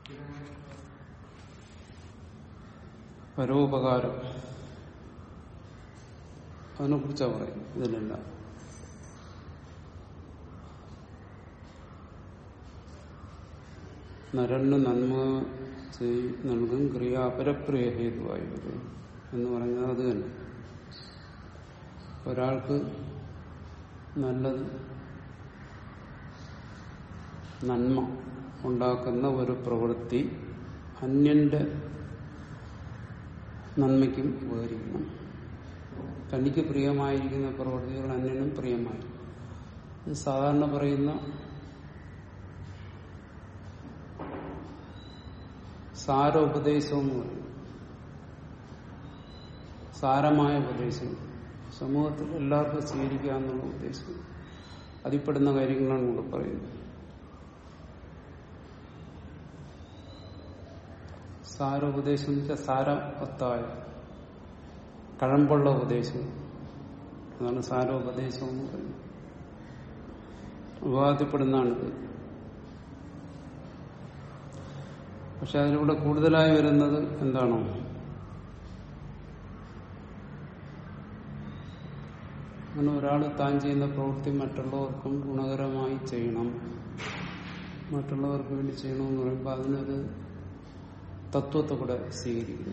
പരോപകാരം അതിനെ കുറിച്ചാ പറയും ഇതിലെല്ലാം നരന് നന്മ ചെയ്- നൽകും ക്രിയ അപരപ്രിയ ഹേതുവായി വരും എന്ന് പറഞ്ഞാൽ അത് തന്നെ ഒരാൾക്ക് നല്ലത് നന്മ ഉണ്ടാക്കുന്ന ഒരു പ്രവൃത്തി അന്യന്റെ നന്മയ്ക്കും ഉപകരിക്കണം തനിക്ക് പ്രിയമായിരിക്കുന്ന പ്രവൃത്തികൾ അന്യനും പ്രിയമായി ഇത് സാധാരണ പറയുന്ന സാരോപദേശം എന്ന് പറയും സാരമായ ഉപദേശം സമൂഹത്തിൽ എല്ലാവർക്കും സ്വീകരിക്കാമെന്നുള്ള ഉദ്ദേശം അതിൽപ്പെടുന്ന കാര്യങ്ങളാണ് ഇവിടെ പറയുന്നത് സാരോപദേശം എന്ന് വെച്ചാൽ സാരവത്തായ കഴമ്പുള്ള ഉപദേശം അതാണ് സാരോപദേശം എന്ന് പറയുന്നത് വിവാദത്തിൽപ്പെടുന്നതാണിത് പക്ഷെ അതിലൂടെ കൂടുതലായി വരുന്നത് എന്താണോ അങ്ങനെ ഒരാൾ താൻ ചെയ്യുന്ന പ്രവൃത്തി മറ്റുള്ളവർക്കും ഗുണകരമായി ചെയ്യണം മറ്റുള്ളവർക്ക് വേണ്ടി ചെയ്യണമെന്ന് പറയുമ്പോൾ അതിനൊരു തത്വത്തെ കൂടെ സ്വീകരിക്കുന്നു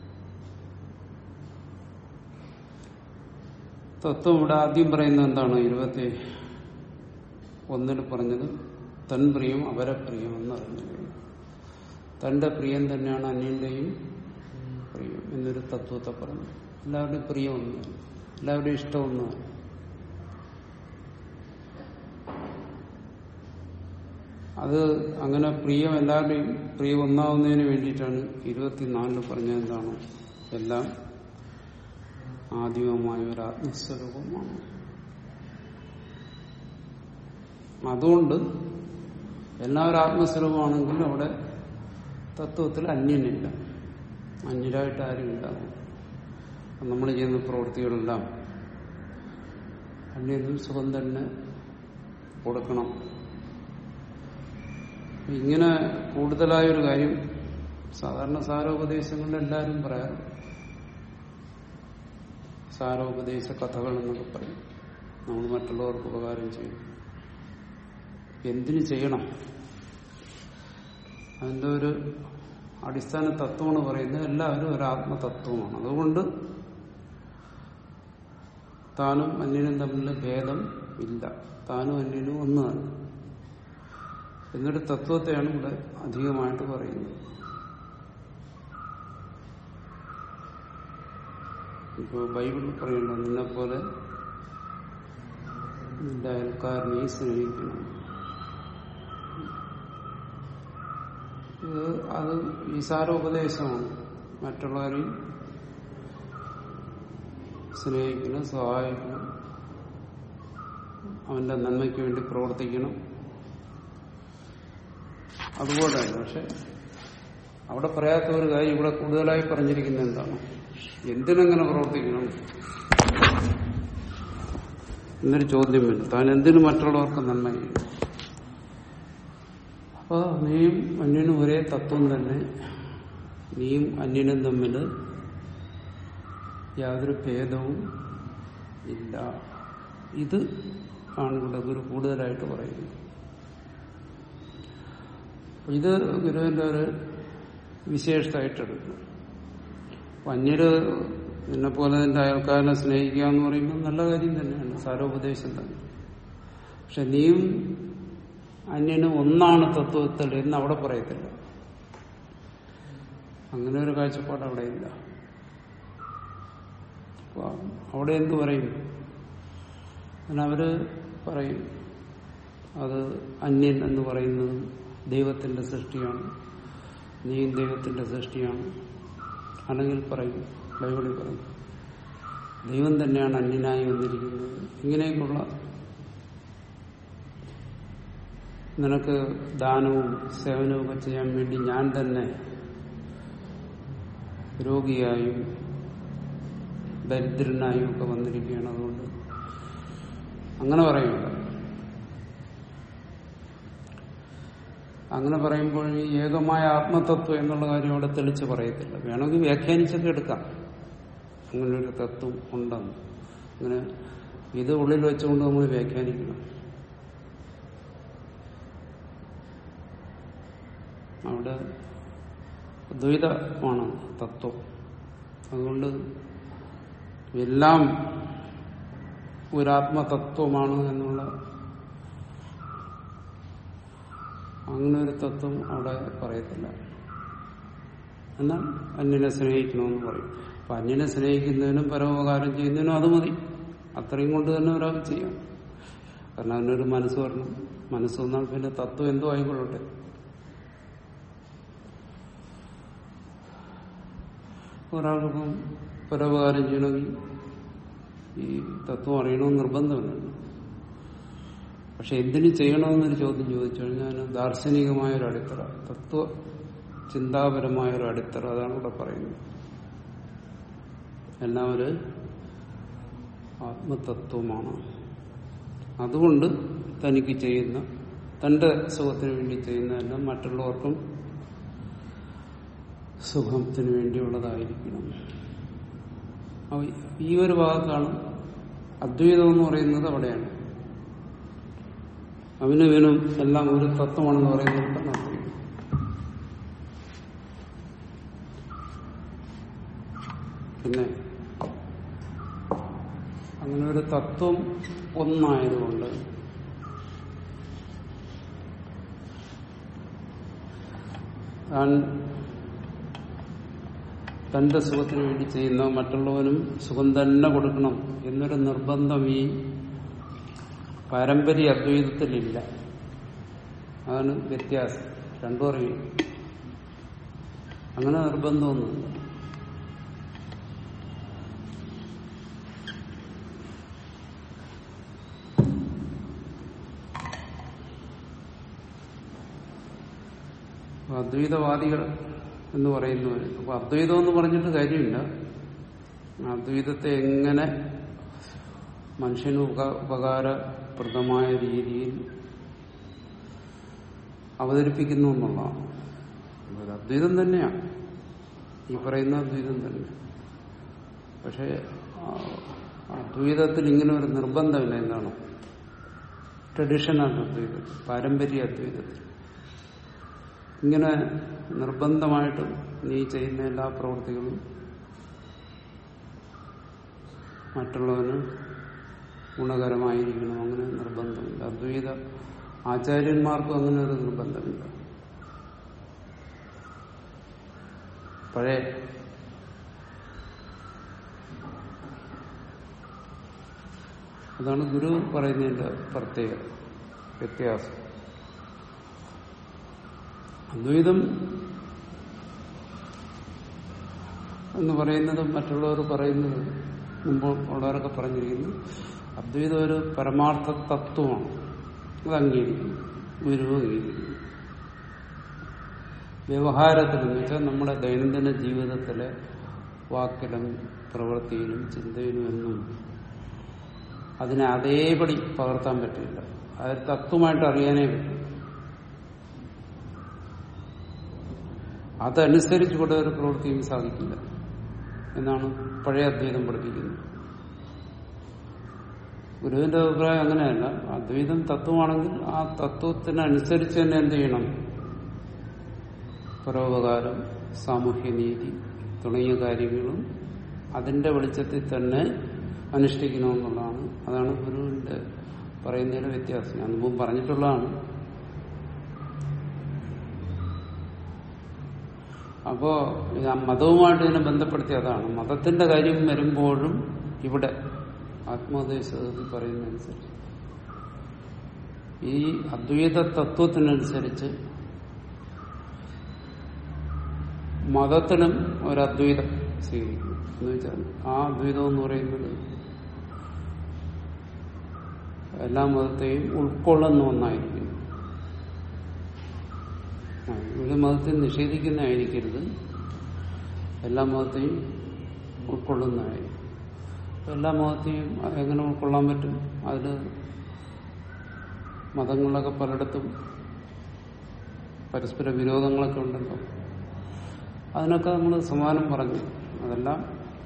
തത്വം ഇവിടെ ആദ്യം പറയുന്നത് എന്താണ് ഇരുപത്തി ഒന്നിൽ പറഞ്ഞത് തൻ പ്രിയം അപരപ്രിയം എന്ന് അറിഞ്ഞില്ല തന്റെ പ്രിയം തന്നെയാണ് അന്യന്റെയും പ്രിയം എന്നൊരു തത്വത്തെ പറഞ്ഞു എല്ലാവരുടെയും പ്രിയം ഒന്നും എല്ലാവരുടെയും ഇഷ്ടം ഒന്നുമല്ല അത് അങ്ങനെ പ്രിയം എല്ലാവരുടെയും പ്രിയം ഒന്നാവുന്നതിന് വേണ്ടിയിട്ടാണ് ഇരുപത്തിനാലിൽ പറഞ്ഞത് എന്താണ് എല്ലാം ആദിമമായ ഒരു ആത്മസ്വരൂപമാണ് അതുകൊണ്ട് എല്ലാവരും ആത്മസ്വരൂപമാണെങ്കിലും അവിടെ തത്വത്തിൽ അന്യനില്ല അന്യരായിട്ട് ആരും ഉണ്ടാകും നമ്മൾ ചെയ്യുന്ന പ്രവൃത്തികളെല്ലാം അന്യനും സുഖം തന്നെ കൊടുക്കണം ഇങ്ങനെ കൂടുതലായൊരു കാര്യം സാധാരണ സാരോപദേശങ്ങളിൽ എല്ലാവരും പറയാറ് സാരോപദേശ കഥകൾ എന്നൊക്കെ പറയും നമ്മൾ മറ്റുള്ളവർക്ക് ഉപകാരം ചെയ്യും എന്തിനു ചെയ്യണം അതിന്റെ ഒരു അടിസ്ഥാന തത്വമാണ് പറയുന്നത് എല്ലാവരും ഒരു ആത്മതത്വമാണ് അതുകൊണ്ട് താനും അന്യനും തമ്മിൽ ഭേദം ഇല്ല താനും അന്യനും ഒന്ന് തന്നെ എന്നൊരു തത്വത്തെയാണ് ഇവിടെ അധികമായിട്ട് പറയുന്നത് ഇപ്പോ ബൈബിളിൽ പറയുന്നുണ്ട് നിന്നെ പോലെ നിന്റെ അയൽക്കാരനെ സ്നേഹിക്കണം ഇത് അത് ഈസാരോപദേശമാണ് മറ്റുള്ളവരെയും സ്നേഹിക്കണം സഹായിക്കണം അവന്റെ നന്മയ്ക്ക് വേണ്ടി പ്രവർത്തിക്കണം അതുപോലെ പക്ഷെ അവിടെ പറയാത്ത ഒരു കാര്യം ഇവിടെ കൂടുതലായി പറഞ്ഞിരിക്കുന്നത് എന്താണ് എന്തിനെങ്ങനെ പ്രവർത്തിക്കണം എന്നൊരു ചോദ്യം വരും താൻ എന്തിനു മറ്റുള്ളവർക്ക് നന്മ ചെയ്യും അപ്പൊ നീയും അന്യനും ഒരേ തത്വം തന്നെ നീയും അന്യനും തമ്മിൽ യാതൊരു ഭേദവും ഇല്ല ഇത് ആണ് ഇവിടെ ഗുരു കൂടുതലായിട്ട് പറയുന്നത് ഇത് ഗുരുവിന്റെ ഒരു വിശേഷമായിട്ട് എടുക്കും അപ്പൊ അന്യര് നിന്നെ പോലെ നിന്റെ അയൽക്കാരനെ സ്നേഹിക്കുക എന്ന് പറയുമ്പോൾ നല്ല കാര്യം തന്നെയാണ് സാരോപദേശം തന്നെ പക്ഷെ നീയും അന്യനും ഒന്നാണ് തത്വത്തിൽ എന്ന് അവിടെ പറയത്തില്ല അങ്ങനെ ഒരു കാഴ്ചപ്പാട് അവിടെ ഇല്ല അപ്പൊ അവിടെ എന്തു പറയും അങ്ങനെ അവര് പറയും അത് അന്യൻ എന്ന് പറയുന്നത് ദൈവത്തിന്റെ സൃഷ്ടിയാണ് നീയും ദൈവത്തിന്റെ സൃഷ്ടിയാണ് അല്ലെങ്കിൽ പറയും ബൈബിളിൽ പറയും ദൈവം തന്നെയാണ് അന്യനായി വന്നിരിക്കുന്നത് ഇങ്ങനെയൊക്കെയുള്ള നിനക്ക് ദാനവും സേവനവും ഒക്കെ ചെയ്യാൻ വേണ്ടി ഞാൻ തന്നെ രോഗിയായും ദരിദ്രനായും ഒക്കെ വന്നിരിക്കുകയാണ് അതുകൊണ്ട് അങ്ങനെ പറയുമല്ലോ അങ്ങനെ പറയുമ്പോൾ ഈ ഏകമായ ആത്മതത്വം എന്നുള്ള കാര്യം അവിടെ തെളിച്ച് പറയത്തില്ല വേണമെങ്കിൽ വ്യാഖ്യാനിച്ചൊക്കെ എടുക്കാം അങ്ങനെ ഒരു തത്വം ഉണ്ടെന്ന് അങ്ങനെ ഇത് ഉള്ളിൽ വെച്ചുകൊണ്ട് നമ്മൾ വ്യാഖ്യാനിക്കണം അവിടെ ദ്വൈതമാണ് തത്വം അതുകൊണ്ട് എല്ലാം ഒരാത്മതത്വമാണ് എന്നുള്ള അങ്ങനെ ഒരു തത്വം അവിടെ പറയത്തില്ല എന്നാൽ അന്യനെ സ്നേഹിക്കണമെന്ന് പറയും അപ്പൊ അന്യനെ സ്നേഹിക്കുന്നതിനും പരോപകാരം ചെയ്യുന്നതിനും അത് മതി അത്രയും കൊണ്ട് തന്നെ ഒരാൾക്ക് ചെയ്യാം കാരണം അതിനൊരു മനസ്സ് വരണം മനസ്സ് വന്നാൽ പിന്നെ തത്വം എന്തോ ആയിക്കൊള്ളട്ടെ ഒരാൾക്കിപ്പം പരോപകാരം ചെയ്യണമെങ്കിൽ ഈ തത്വം അറിയണമെന്ന് നിർബന്ധമില്ല പക്ഷെ എന്തിനു ചെയ്യണമെന്നൊരു ചോദ്യം ചോദിച്ചു കഴിഞ്ഞാൽ ദാർശനികമായ ഒരു അടിത്തറ തത്വ ചിന്താപരമായ ഒരു അടിത്തറ അതാണ് ഇവിടെ പറയുന്നത് എല്ലാം ഒരു ആത്മതത്വമാണ് അതുകൊണ്ട് തനിക്ക് ചെയ്യുന്ന തന്റെ സുഖത്തിന് വേണ്ടി ചെയ്യുന്നതെല്ലാം മറ്റുള്ളവർക്കും സുഖത്തിന് വേണ്ടിയുള്ളതായിരിക്കണം അപ്പൊ ഈ ഒരു ഭാഗത്താണ് അദ്വൈതം എന്ന് പറയുന്നത് അവിടെയാണ് അവനും ഇവനും എല്ലാം ഒരു തത്വമാണെന്ന് പറയുന്നത് അദ്വൈതം പിന്നെ അങ്ങനെ ഒരു തത്വം ഒന്നായതുകൊണ്ട് താൻ തന്റെ സുഖത്തിന് വേണ്ടി ചെയ്യുന്ന മറ്റുള്ളവനും സുഖം തന്നെ കൊടുക്കണം എന്നൊരു നിർബന്ധം ഈ പാരമ്പര്യ അദ്വൈതത്തിലില്ല അതാണ് വ്യത്യാസം രണ്ടും അറിയും അങ്ങനെ നിർബന്ധമൊന്നുമില്ല അദ്വൈതവാദികൾ എന്ന് പറയുന്നവർ അപ്പൊ അദ്വൈതം എന്ന് പറഞ്ഞിട്ട് കാര്യമില്ല അദ്വൈതത്തെ എങ്ങനെ മനുഷ്യന് ഉപ- ഉപകാരപ്രദമായ രീതിയിൽ അവതരിപ്പിക്കുന്നു എന്നുള്ളതാണ് അതൊരു അദ്വൈതം തന്നെയാണ് ഈ പറയുന്ന അദ്വൈതം തന്നെ പക്ഷെ ആ, അദ്വൈതത്തിൽ ഇങ്ങനെ ഒരു നിർബന്ധമില്ല എന്താണ് ട്രഡീഷണൽ അദ്വൈതം പാരമ്പര്യ അദ്വൈതത്തിൽ ഇങ്ങനെ നിർബന്ധമായിട്ടും നീ ചെയ്യുന്ന എല്ലാ പ്രവൃത്തികളും മറ്റുള്ളവന് ഗുണകരമായിരിക്കണം അങ്ങനെ നിർബന്ധമില്ല അദ്വൈത ആചാര്യന്മാർക്കും അങ്ങനെ ഒരു നിർബന്ധമില്ല പഴയ അതാണ് ഗുരു പറയുന്നതിന്റെ പ്രത്യേകത വ്യത്യാസം അദ്വൈതം എന്ന് പറയുന്നത് മറ്റുള്ളവർ പറയുന്നത് മുമ്പ് ഉള്ളവരൊക്കെ പറഞ്ഞിരിക്കുന്നു അദ്വൈതം ഒരു പരമാർത്ഥ തത്വമാണ് അത് അംഗീകരിക്കുന്നു ഗുരു അംഗീകരിക്കുന്നു വ്യവഹാരത്തിൽ എന്ന് വെച്ചാൽ നമ്മുടെ ദൈനംദിന ജീവിതത്തിലെ വാക്കിലും പ്രവൃത്തിയിലും ചിന്തയിലും എന്നും അതിനെ അതേപടി പകർത്താൻ പറ്റില്ല അത് തത്വമായിട്ട് അറിയാനേ പറ്റും അതനുസരിച്ച് കൂടെ ഒരു പ്രവൃത്തിയും സാധിക്കില്ല എന്നാണ് പഴയ അദ്വൈതം പഠിപ്പിക്കുന്നത് ഗുരുവിന്റെ അഭിപ്രായം അങ്ങനെയല്ല അദ്വൈതം തത്വമാണെങ്കിൽ ആ തത്വത്തിനനുസരിച്ച് തന്നെ എന്ത് ചെയ്യണം പരോപകാരം സാമൂഹ്യനീതി തുടങ്ങിയ കാര്യങ്ങളും അതിന്റെ വെളിച്ചത്തിൽ തന്നെ അനുഷ്ഠിക്കണമെന്നുള്ളതാണ് അതാണ് ഗുരുവിന്റെ പറയുന്നതിന്റെ വ്യത്യാസം ഞാൻ മുമ്പ് പറഞ്ഞിട്ടുള്ളതാണ് അപ്പോ ഇത് ആ മതവുമായിട്ട് ഇതിനെ ബന്ധപ്പെടുത്തി അതാണ് മതത്തിന്റെ കാര്യം വരുമ്പോഴും ഇവിടെ ആത്മോപദേശത്തിൽ പറയുന്നതനുസരിച്ച് ഈ അദ്വൈത തത്വത്തിനനുസരിച്ച് മതത്തിനും ഒരു അദ്വൈതം സ്വീകരിക്കും എന്ന് വെച്ചാൽ ആ അദ്വൈതം എന്ന് പറയുന്നത് എല്ലാ മതത്തെയും ഉൾക്കൊള്ളുന്ന ഒന്നായിരിക്കും ആ, ഒരു മതത്തെ നിഷേധിക്കുന്നതായിരിക്കരുത് എല്ലാ മതത്തെയും ഉൾക്കൊള്ളുന്നതായിരിക്കും അപ്പൊ എല്ലാ മതത്തെയും എങ്ങനെ ഉൾക്കൊള്ളാൻ പറ്റും അതിൽ മതങ്ങളിലൊക്കെ പലയിടത്തും പരസ്പര വിരോധങ്ങളൊക്കെ ഉണ്ടല്ലോ അതിനൊക്കെ നമ്മൾ സമാനം പറഞ്ഞു അതെല്ലാം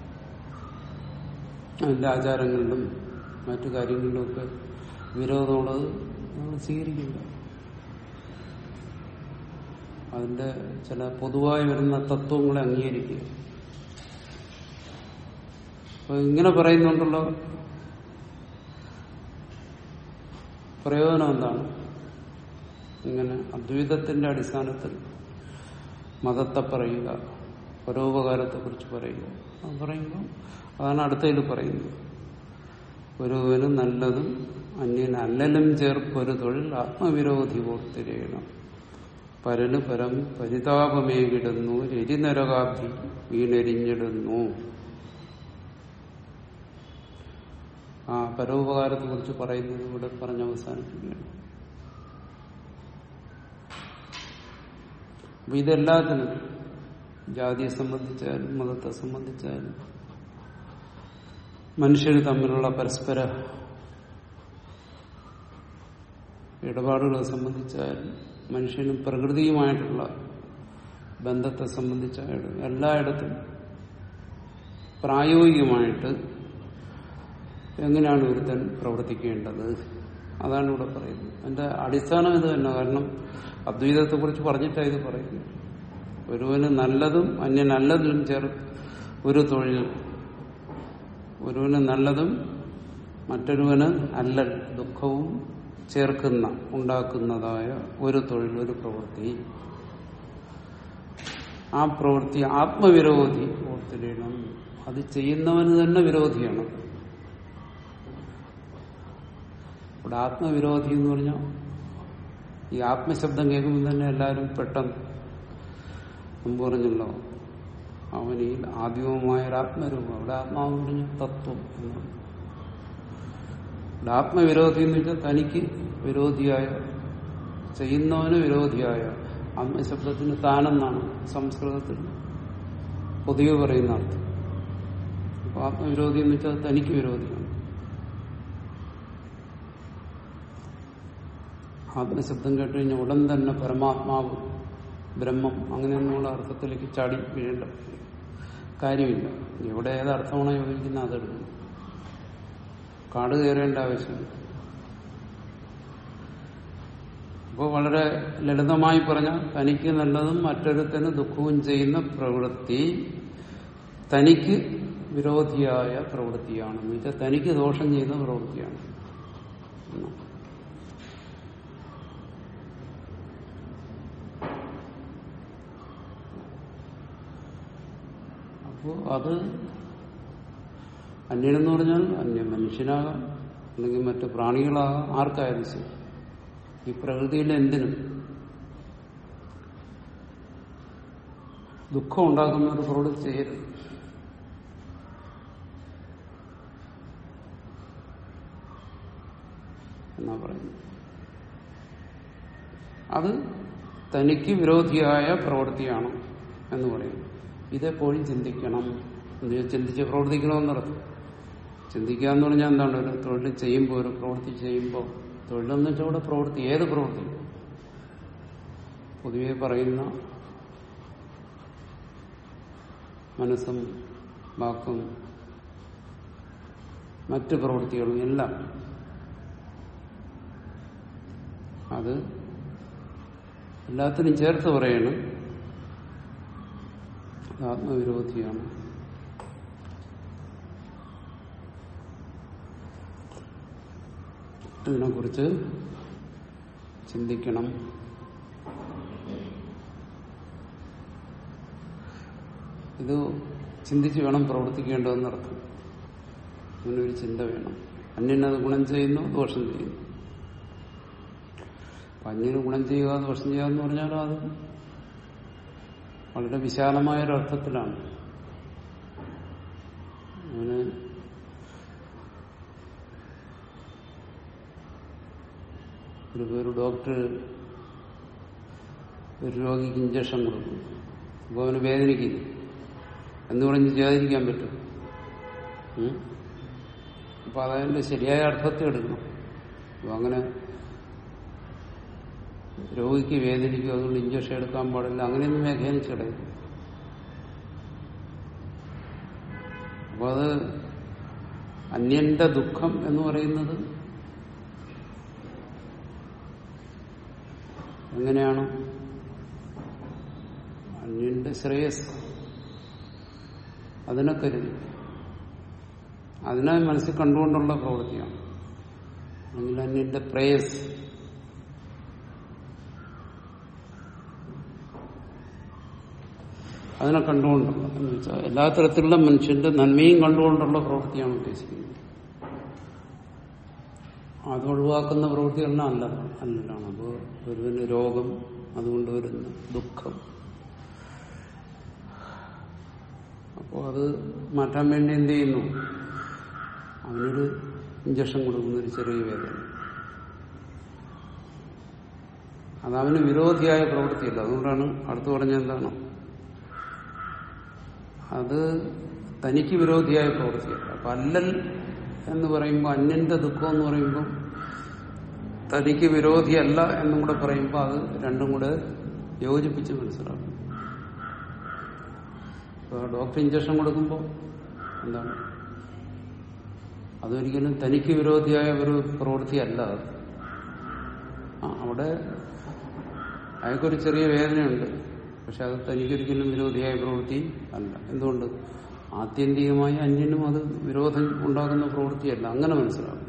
അതിന്റെ ആചാരങ്ങളിലും മറ്റു കാര്യങ്ങളിലുമൊക്കെ വിരോധമുള്ളത് നമ്മൾ സ്വീകരിക്കില്ല അതിന്റെ ചില പൊതുവായി വരുന്ന തത്വങ്ങളെ അംഗീകരിക്കുക അപ്പൊ ഇങ്ങനെ പറയുന്നുണ്ടല്ലോ പ്രയോജനം എന്താണ് ഇങ്ങനെ അദ്വൈതത്തിന്റെ അടിസ്ഥാനത്തിൽ മതത്തെ പറയുക പരോപകാരത്തെ കുറിച്ച് പറയുക അത് പറയുമ്പോൾ അതാണ് അടുത്തതിൽ പറയുന്നത് ഒരുവന് നല്ലതും അന്യന് അല്ലലും ചേർപ്പൊരു തൊഴിൽ ആത്മവിരോധി ഓർത്തിരയണം പരന് പരം പരിതാപമേകിടുന്നു രരിനരകാബ്ധി വീണെരിഞ്ഞിടുന്നു ആ പരോപകാരത്തെ കുറിച്ച് പറയുന്നത് ഇവിടെ പറഞ്ഞ് അവസാനിപ്പിക്കുകയാണ് അപ്പൊ ഇതെല്ലാത്തിനും ജാതിയെ സംബന്ധിച്ചാലും മതത്തെ സംബന്ധിച്ചാലും മനുഷ്യർ തമ്മിലുള്ള പരസ്പര ഇടപാടുകളെ സംബന്ധിച്ചാലും മനുഷ്യനും പ്രകൃതിയുമായിട്ടുള്ള ബന്ധത്തെ സംബന്ധിച്ചായാലും എല്ലായിടത്തും പ്രായോഗികമായിട്ട് എങ്ങനെയാണ് ഒരുത്തൻ പ്രവർത്തിക്കേണ്ടത് അതാണ് ഇവിടെ പറയുന്നത് അതിന്റെ അടിസ്ഥാനം ഇത് തന്നെ കാരണം അദ്വൈതത്തെ കുറിച്ച് പറഞ്ഞിട്ടാണ് ഇത് പറയുന്നത് ഒരുവന് നല്ലതും അന്യ നല്ലതിലും ചേർ ഒരു തൊഴിൽ ഒരുവന് നല്ലതും മറ്റൊരുവന് അല്ലൽ ദുഃഖവും ചേർക്കുന്ന ഉണ്ടാക്കുന്നതായ ഒരു തൊഴിൽ ഒരു പ്രവൃത്തി ആ പ്രവൃത്തി ആത്മവിരോധി ഓർത്തിടണം അത് ചെയ്യുന്നവന് തന്നെ വിരോധിയാണ് ഇവിടെ ആത്മവിരോധി എന്ന് പറഞ്ഞാൽ ഈ ആത്മശബ്ദം കേൾക്കുമ്പോൾ തന്നെ എല്ലാവരും പെട്ടെന്ന് മുമ്പ് പറഞ്ഞല്ലോ അവന് ഈ ആദ്യവുമായ ഒരു ആത്മരൂപം അവിടെ ആത്മാവ് പറഞ്ഞ തത്വം എന്നാണ് ഇവിടെ ആത്മവിരോധി എന്ന് വെച്ചാൽ തനിക്ക് വിരോധിയായ ചെയ്യുന്നവന് വിരോധിയായ ആത്മശബ്ദത്തിന് താനെന്നാണ് സംസ്കൃതത്തിൽ പൊതുവെ പറയുന്ന അർത്ഥം അപ്പൊ ആത്മവിരോധി എന്ന് വെച്ചാൽ തനിക്ക് വിരോധിയാണ് ആത്മശബ്ദം കേട്ട് കഴിഞ്ഞാൽ ഉടൻ തന്നെ പരമാത്മാവ് ബ്രഹ്മം അങ്ങനെയൊന്നുള്ള അർത്ഥത്തിലേക്ക് ചാടി വീഴേണ്ട കാര്യമില്ല എവിടെ ഏത് അർത്ഥമാണോ യോജിക്കുന്നത് അതെടുക്കും കാട് കയറേണ്ട ആവശ്യമില്ല അപ്പോൾ വളരെ ലളിതമായി പറഞ്ഞാൽ തനിക്ക് നല്ലതും മറ്റൊരുത്തന് ദുഃഖവും ചെയ്യുന്ന പ്രവൃത്തി തനിക്ക് വിരോധിയായ പ്രവൃത്തിയാണ് എന്ന് വെച്ചാൽ തനിക്ക് ദോഷം ചെയ്യുന്ന പ്രവൃത്തിയാണ് എന്നാണ്. അപ്പോൾ അത് അന്യനെന്ന് പറഞ്ഞാൽ അന്യ മനുഷ്യനാകാം അല്ലെങ്കിൽ മറ്റു പ്രാണികളാകാം ആർക്കായാലും ശരി ഈ പ്രകൃതിയിലെ എന്തിനും ദുഃഖം ഉണ്ടാക്കുന്ന ഒരു പ്രവൃത്തി ചെയ്യരുത് എന്നാ പറയുന്നത് അത് തനിക്ക് വിരോധിയായ പ്രവൃത്തിയാണ് എന്ന് പറയുന്നു ഇതെപ്പോഴും ചിന്തിക്കണം എന്ന് വെച്ചാൽ ചിന്തിച്ച് പ്രവർത്തിക്കണമെന്നർത്ഥം ചിന്തിക്കുക എന്ന് പറഞ്ഞാൽ എന്താണ് ഒരു തൊഴിൽ ചെയ്യുമ്പോൾ ഒരു പ്രവൃത്തി ചെയ്യുമ്പോൾ തൊഴിലെന്ന് വെച്ചാൽ ഇവിടെ പ്രവൃത്തി ഏത് പ്രവൃത്തി പൊതുവെ പറയുന്ന മനസ്സും വാക്കും മറ്റു പ്രവൃത്തികളും എല്ലാം അത് എല്ലാത്തിനും ചേർത്ത് പറയണം അത് ആത്മവിരോധിയാണ് ഇതിനെക്കുറിച്ച് ചിന്തിക്കണം ഇത് ചിന്തിച്ച് വേണം പ്രവർത്തിക്കേണ്ടതെന്നർത്ഥം അങ്ങനെ ഒരു ചിന്ത വേണം അന്യനത് ഗുണം ചെയ്യുന്നു ദോഷം ചെയ്യുന്നു അപ്പൊ അന്യന് ഗുണം ചെയ്യുക ദോഷം ചെയ്യുക എന്ന് പറഞ്ഞാൽ അത് വളരെ വിശാലമായ ഒരു അർത്ഥത്തിലാണ് അങ്ങനെ ഒരു പേര് ഡോക്ടർ ഒരു രോഗിക്ക് ഇഞ്ചക്ഷൻ കൊടുക്കും അപ്പോൾ അവന് വേദനിക്കില്ല എന്ന് പറഞ്ഞ് ചെയ്യാതിരിക്കാൻ പറ്റും ഉം? അപ്പൊ അതതിന്റെ ശരിയായ അർത്ഥത്തിൽ എടുക്കണം അപ്പൊ അങ്ങനെ രോഗിക്ക് വേദനിക്കും അതുകൊണ്ട് ഇഞ്ചക്ഷൻ എടുക്കാൻ പാടില്ല അങ്ങനെയൊന്നും വ്യാഖ്യാനിച്ചു കളയും അപ്പൊ അത് അന്യന്റെ ദുഃഖം എന്ന് പറയുന്നത് എങ്ങനെയാണ് അന്യന്റെ ശ്രേയസ് അതിനെ കരുതി അതിനെ മനസ്സിൽ കണ്ടുകൊണ്ടുള്ള പ്രവൃത്തിയാണ് അല്ലെങ്കിൽ അന്യന്റെ പ്രേയസ് അതിനെ കണ്ടുകൊണ്ടുള്ള എന്ന് വെച്ചാൽ എല്ലാ തരത്തിലുള്ള മനുഷ്യന്റെ നന്മയും കണ്ടുകൊണ്ടുള്ള പ്രവൃത്തിയാണ് ഉദ്ദേശിക്കുന്നത് അത് ഒഴിവാക്കുന്ന പ്രവൃത്തികളെല്ലാം അല്ല അല്ലതാണ് അപ്പോൾ ഒരുവിന് രോഗം അതുകൊണ്ട് വരുന്ന ദുഃഖം അപ്പോൾ അത് മാറ്റാൻ വേണ്ടി എന്ത് ചെയ്യുന്നു അവനൊരു ഇഞ്ചക്ഷൻ കൊടുക്കുന്ന ഒരു ചെറിയ വേദന അത് അവന് വിരോധിയായ പ്രവൃത്തിയല്ല അതുകൊണ്ടാണ് അടുത്ത് പറഞ്ഞ എന്താണ് അത് തനിക്ക് വിരോധിയായ പ്രവൃത്തിയല്ല അപ്പൊ അല്ലൽ എന്ന് പറയുമ്പോൾ അന്യന്റെ ദുഃഖം എന്ന് പറയുമ്പോൾ തനിക്ക് വിരോധിയല്ല എന്നും കൂടെ പറയുമ്പോൾ അത് രണ്ടും കൂടെ യോജിപ്പിച്ച് മനസ്സിലാക്കും ഇപ്പൊ ഡോക്ടർ ഇഞ്ചക്ഷൻ കൊടുക്കുമ്പോൾ എന്താണ് അതൊരിക്കലും തനിക്ക് വിരോധിയായ ഒരു പ്രവൃത്തിയല്ല അത് ആ അവിടെ അയാൾക്കൊരു ചെറിയ വേദനയുണ്ട് പക്ഷെ അത് തനിക്കൊരിക്കലും വിരോധിയായ പ്രവൃത്തി അല്ല എന്തുകൊണ്ട് ആത്യന്തികമായി അന്യനും അത് വിരോധം ഉണ്ടാകുന്ന പ്രവൃത്തിയല്ല അങ്ങനെ മനസ്സിലാകും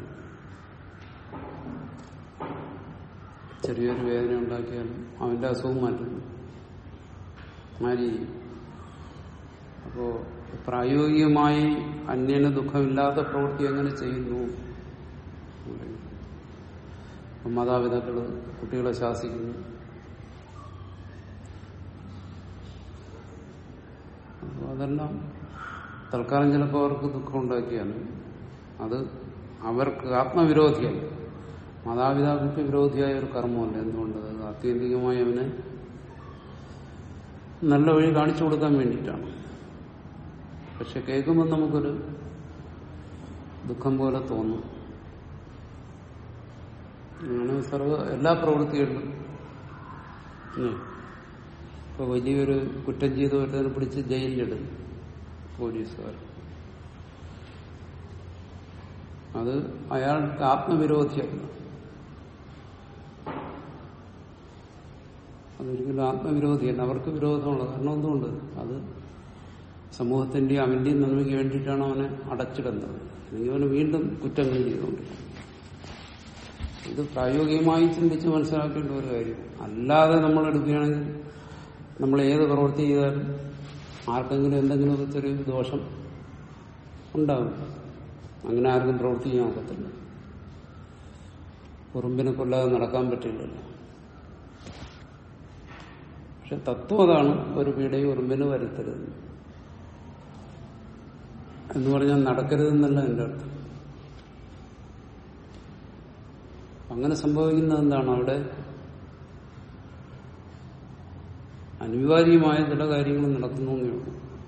ചെറിയൊരു വേദന ഉണ്ടാക്കിയാലും അവന്റെ അസുഖം മാറ്റുന്നു മാരി അപ്പോ പ്രായോഗികമായി അന്യന് ദുഃഖമില്ലാത്ത പ്രവൃത്തി എങ്ങനെ ചെയ്യുന്നു അപ്പൊ മാതാപിതാക്കള് കുട്ടികളെ ശാസിക്കുന്നു അപ്പോൾ അതെല്ലാം തൽക്കാലം ചിലപ്പോൾ അവർക്ക് ദുഃഖം ഉണ്ടാക്കിയാണ് അത് അവർക്ക് ആത്മവിരോധിയല്ല മാതാപിതാക്കൾക്ക് വിരോധിയായ ഒരു കർമ്മമല്ല എന്തുകൊണ്ട് അത് ആത്യന്തികമായി അവന് നല്ല വഴി കാണിച്ചു കൊടുക്കാൻ വേണ്ടിയിട്ടാണ് പക്ഷെ കേൾക്കുമ്പോൾ നമുക്കൊരു ദുഃഖം പോലെ തോന്നും അങ്ങനെ സർവ എല്ലാ പ്രവൃത്തികളിലും ഉം. ഇപ്പൊ വലിയൊരു കുറ്റം ചെയ്ത് ഒരുത്തനെ പിടിച്ച് ജയിലിലിടും പോലീസുകാർ അത് അയാൾക്ക് ആത്മവിരോധിയല്ല അതൊരിക്കലും ആത്മവിരോധിയല്ല അവർക്ക് വിരോധമുള്ളത് കാരണം എന്തുകൊണ്ട് അത് സമൂഹത്തിന്റെയും അവന്റെയും നന്മയ്ക്ക് വേണ്ടിയിട്ടാണ് അവനെ അടച്ചിടുന്നത് അല്ലെങ്കിൽ അവന് വീണ്ടും കുറ്റങ്ങൾ ചെയ്തുകൊണ്ടിരിക്കും ഇത് പ്രായോഗികമായി ചിന്തിച്ച് മനസ്സിലാക്കേണ്ട ഒരു കാര്യം അല്ലാതെ നമ്മൾ എടുക്കുകയാണെങ്കിൽ നമ്മൾ ഏത് പ്രവൃത്തി ചെയ്താലും ആർക്കെങ്കിലും എന്തെങ്കിലുമൊക്കെ ചെറിയ ദോഷം ഉണ്ടാകും അങ്ങനെ ആർക്കും പ്രവർത്തിക്കാൻ ഒക്കത്തില്ല ഉറുമ്പിനെ കൊല്ലാതെ നടക്കാൻ പറ്റില്ലല്ലോ പക്ഷെ തത്വം അതാണ് ഒരു പീഡയും ഉറുമ്പിന് വരുത്തരുത് എന്ന് പറഞ്ഞാൽ നടക്കരുതെന്നല്ല എന്റെ അർത്ഥം അങ്ങനെ സംഭവിക്കുന്നത് എന്താണ് അവിടെ അനിവാര്യമായ ചില കാര്യങ്ങൾ നടക്കുന്നു എന്നേ ഉള്ളൂ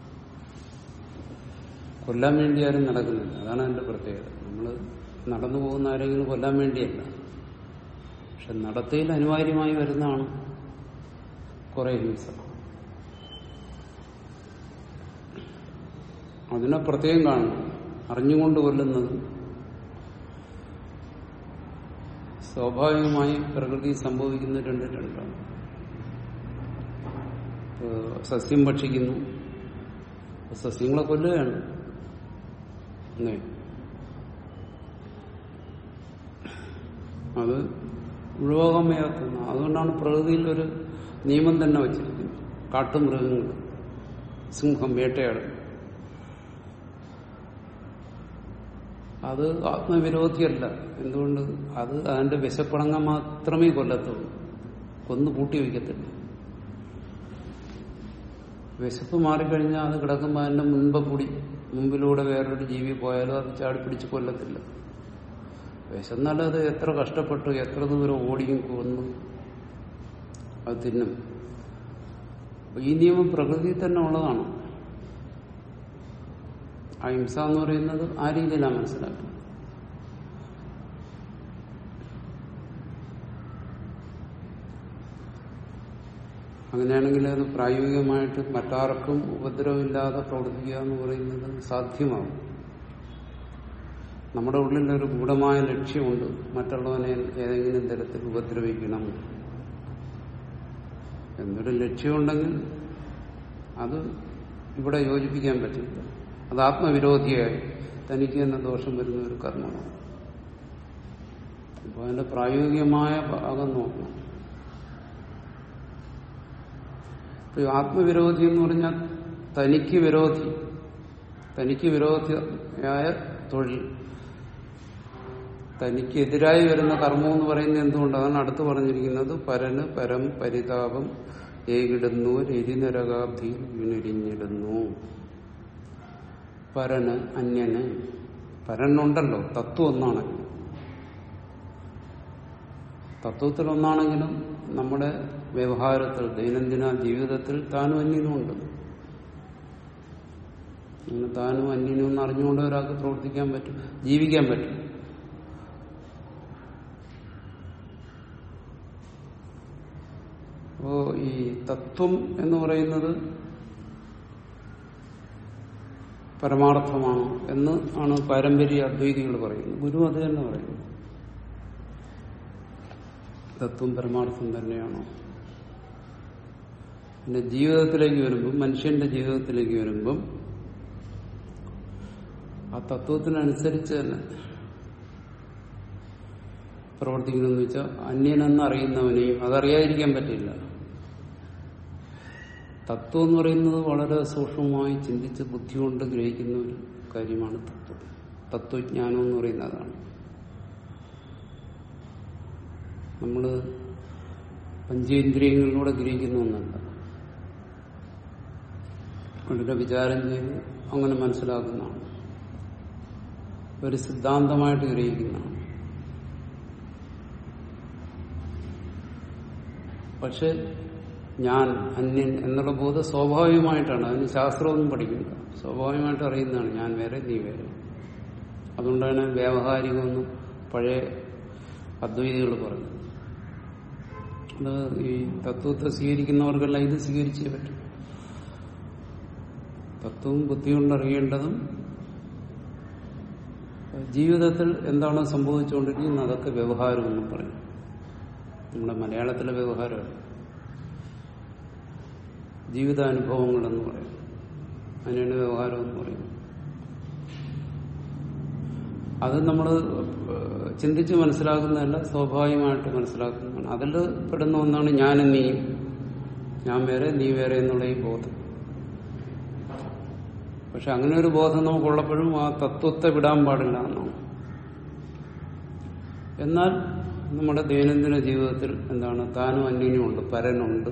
കൊല്ലാൻ വേണ്ടി ആരും നടക്കുന്നില്ല അതാണ് അതിന്റെ പ്രത്യേകത നമ്മൾ നടന്നു പോകുന്ന ആരെങ്കിലും കൊല്ലാൻ വേണ്ടിയല്ല പക്ഷെ നടത്തയിൽ അനിവാര്യമായി വരുന്നതാണ് കുറെ ഹിംസ അതിനെ പ്രത്യേകം കാണണം അറിഞ്ഞുകൊണ്ട് കൊല്ലുന്നത് സ്വാഭാവികമായി പ്രകൃതി സംഭവിക്കുന്ന രണ്ട് രണ്ടാണ് ഇപ്പോ സസ്യം ഭക്ഷിക്കുന്നു അപ്പൊ സസ്യങ്ങളെ കൊല്ലുകയാണ് അല്ലേ അത് ഒഴിവാക്കാൻ വയ്യാത്തതാണ് അതുകൊണ്ടാണ് പ്രകൃതിയിൽ ഒരു നിയമം തന്നെ വച്ചിരിക്കുന്നത് കാട്ടുമൃഗങ്ങൾ സിംഹം വേട്ടയാടും അത് ആത്മവിരോധിയല്ല എന്തുകൊണ്ട് അത് അതിന്റെ വിശപ്പടങ്ങാൻ മാത്രമേ കൊല്ലത്തുള്ളൂ കൊന്നു കൂട്ടി വയ്ക്കത്തില്ല വിശപ്പ് മാറിക്കഴിഞ്ഞാൽ അത് കിടക്കുമ്പോൾ അതിന്റെ മുൻപ് കൂടി മുമ്പിലൂടെ വേറൊരു ജീവി പോയാലും അത് ചാടി പിടിച്ച് കൊല്ലത്തില്ല വിശന്നാൽ അത് എത്ര കഷ്ടപ്പെട്ടു എത്ര ദൂരം ഓടിയും കൊന്നു അത് തിന്നും അപ്പൊ ഈ നിയമം പ്രകൃതിയിൽ തന്നെ ഉള്ളതാണ് അഹിംസ എന്ന് പറയുന്നത് ആ രീതിയിലാണ് മനസ്സിലാക്കുന്നത് അങ്ങനെയാണെങ്കിൽ അത് പ്രായോഗികമായിട്ട് മറ്റാർക്കും ഉപദ്രവമില്ലാതെ പ്രവർത്തിക്കുക എന്ന് പറയുന്നത് സാധ്യമാകും നമ്മുടെ ഉള്ളിൽ ഒരു ഗൂഢമായ ലക്ഷ്യമുണ്ട് മറ്റുള്ളവനെ ഏതെങ്കിലും തരത്തിൽ ഉപദ്രവിക്കണം എന്നൊരു ലക്ഷ്യമുണ്ടെങ്കിൽ അത് ഇവിടെ യോജിപ്പിക്കാൻ പറ്റില്ല അത് ആത്മവിരോധിയായി തനിക്ക് തന്നെ ദോഷം വരുന്ന ഒരു കർമ്മമാണ് അപ്പോൾ അതിന്റെ പ്രായോഗികമായ ഭാഗം നോക്കണം ഇപ്പൊ ഈ ആത്മവിരോധി എന്ന് പറഞ്ഞാൽ തനിക്ക് വിരോധി തനിക്ക് വിരോധിയായ തൊഴിൽ തനിക്കെതിരായി വരുന്ന കർമ്മം എന്ന് പറയുന്നത് എന്തുകൊണ്ട് അതാണ് അടുത്ത് പറഞ്ഞിരിക്കുന്നത് പരന് പരം പരിതാപം ഏകിടുന്നു രതിനരകാബ്ധിയിൽ വീണിരിഞ്ഞിടുന്നു പരന് അന്യന് പരനുണ്ടല്ലോ തത്വം ഒന്നാണെങ്കിൽ തത്വത്തിൽ ഒന്നാണെങ്കിലും നമ്മുടെ വ്യവഹാരത്തിൽ ദൈനംദിന ജീവിതത്തിൽ താനും അന്യനുമുണ്ട് അങ്ങനെ താനും അന്യനും എന്ന് അറിഞ്ഞുകൊണ്ട് ഒരാൾക്ക് പ്രവർത്തിക്കാൻ പറ്റും ജീവിക്കാൻ പറ്റും അപ്പോ ഈ തത്വം എന്ന് പറയുന്നത് പരമാർത്ഥമാണ് എന്ന് ആണ് പാരമ്പര്യ അദ്വൈതികൾ പറയുന്നത് ഗുരു അത് തന്നെ പറയുന്നു തത്വം പരമാർത്ഥം തന്നെയാണോ പിന്നെ ജീവിതത്തിലേക്ക് വരുമ്പം മനുഷ്യന്റെ ജീവിതത്തിലേക്ക് വരുമ്പം ആ തത്വത്തിനനുസരിച്ച് തന്നെ പ്രവർത്തിക്കണമെന്ന് വെച്ചാൽ അന്യനെന്ന് അറിയുന്നവനെയും അതറിയാതിരിക്കാൻ പറ്റില്ല തത്വം എന്ന് പറയുന്നത് വളരെ സൂക്ഷ്മമായി ചിന്തിച്ച് ബുദ്ധി കൊണ്ട് ഗ്രഹിക്കുന്ന ഒരു കാര്യമാണ് തത്വം തത്വജ്ഞാനം എന്ന് പറയുന്നതാണ് നമ്മൾ പഞ്ചേന്ദ്രിയങ്ങളിലൂടെ ഗ്രഹിക്കുന്ന ഒന്നല്ല വളരെ വിചാരം ചെയ്ത് അങ്ങനെ മനസ്സിലാക്കുന്നതാണ് ഒരു സിദ്ധാന്തമായിട്ട് ഗ്രഹിക്കുന്നതാണ് പക്ഷെ ഞാൻ അന്യൻ എന്നുള്ള ബോധം സ്വാഭാവികമായിട്ടാണ് അതിന് ശാസ്ത്രമൊന്നും പഠിക്കില്ല സ്വാഭാവികമായിട്ട് അറിയുന്നതാണ് ഞാൻ വേറെ നീ വേറെ അതുകൊണ്ടാണ് വ്യാവഹാരികമെന്ന് പഴയ അദ്വൈതികൾ പറഞ്ഞത് അത് ഈ തത്വത്തെ സ്വീകരിക്കുന്നവർക്കെല്ലാം ഇത് സ്വീകരിച്ചേ പറ്റും തത്വവും ബുദ്ധി കൊണ്ട് അറിയേണ്ടതും ജീവിതത്തിൽ എന്താണ് സംഭവിച്ചുകൊണ്ടിരിക്കുന്നത് അതൊക്കെ വ്യവഹാരമെന്നും പറയും നമ്മുടെ മലയാളത്തിലെ വ്യവഹാരമാണ് ജീവിതാനുഭവങ്ങളെന്ന് പറയും അതിനാണ് വ്യവഹാരം എന്ന് പറയുന്നത് അത് നമ്മൾ ചിന്തിച്ച് മനസ്സിലാക്കുന്നതല്ല സ്വാഭാവികമായിട്ട് മനസ്സിലാക്കുന്നതാണ് അതിൽ പെടുന്ന ഒന്നാണ് ഞാനും നീയും ഞാൻ വേറെ നീ വേറെ എന്നുള്ള ഈ ബോധം പക്ഷെ അങ്ങനെ ഒരു ബോധം നമുക്കുള്ളപ്പോഴും ആ തത്വത്തെ വിടാൻ പാടില്ല എന്നാണ് എന്നാൽ നമ്മുടെ ദൈനംദിന ജീവിതത്തിൽ എന്താണ് താനും അന്യനുമുണ്ട് പരനുണ്ട്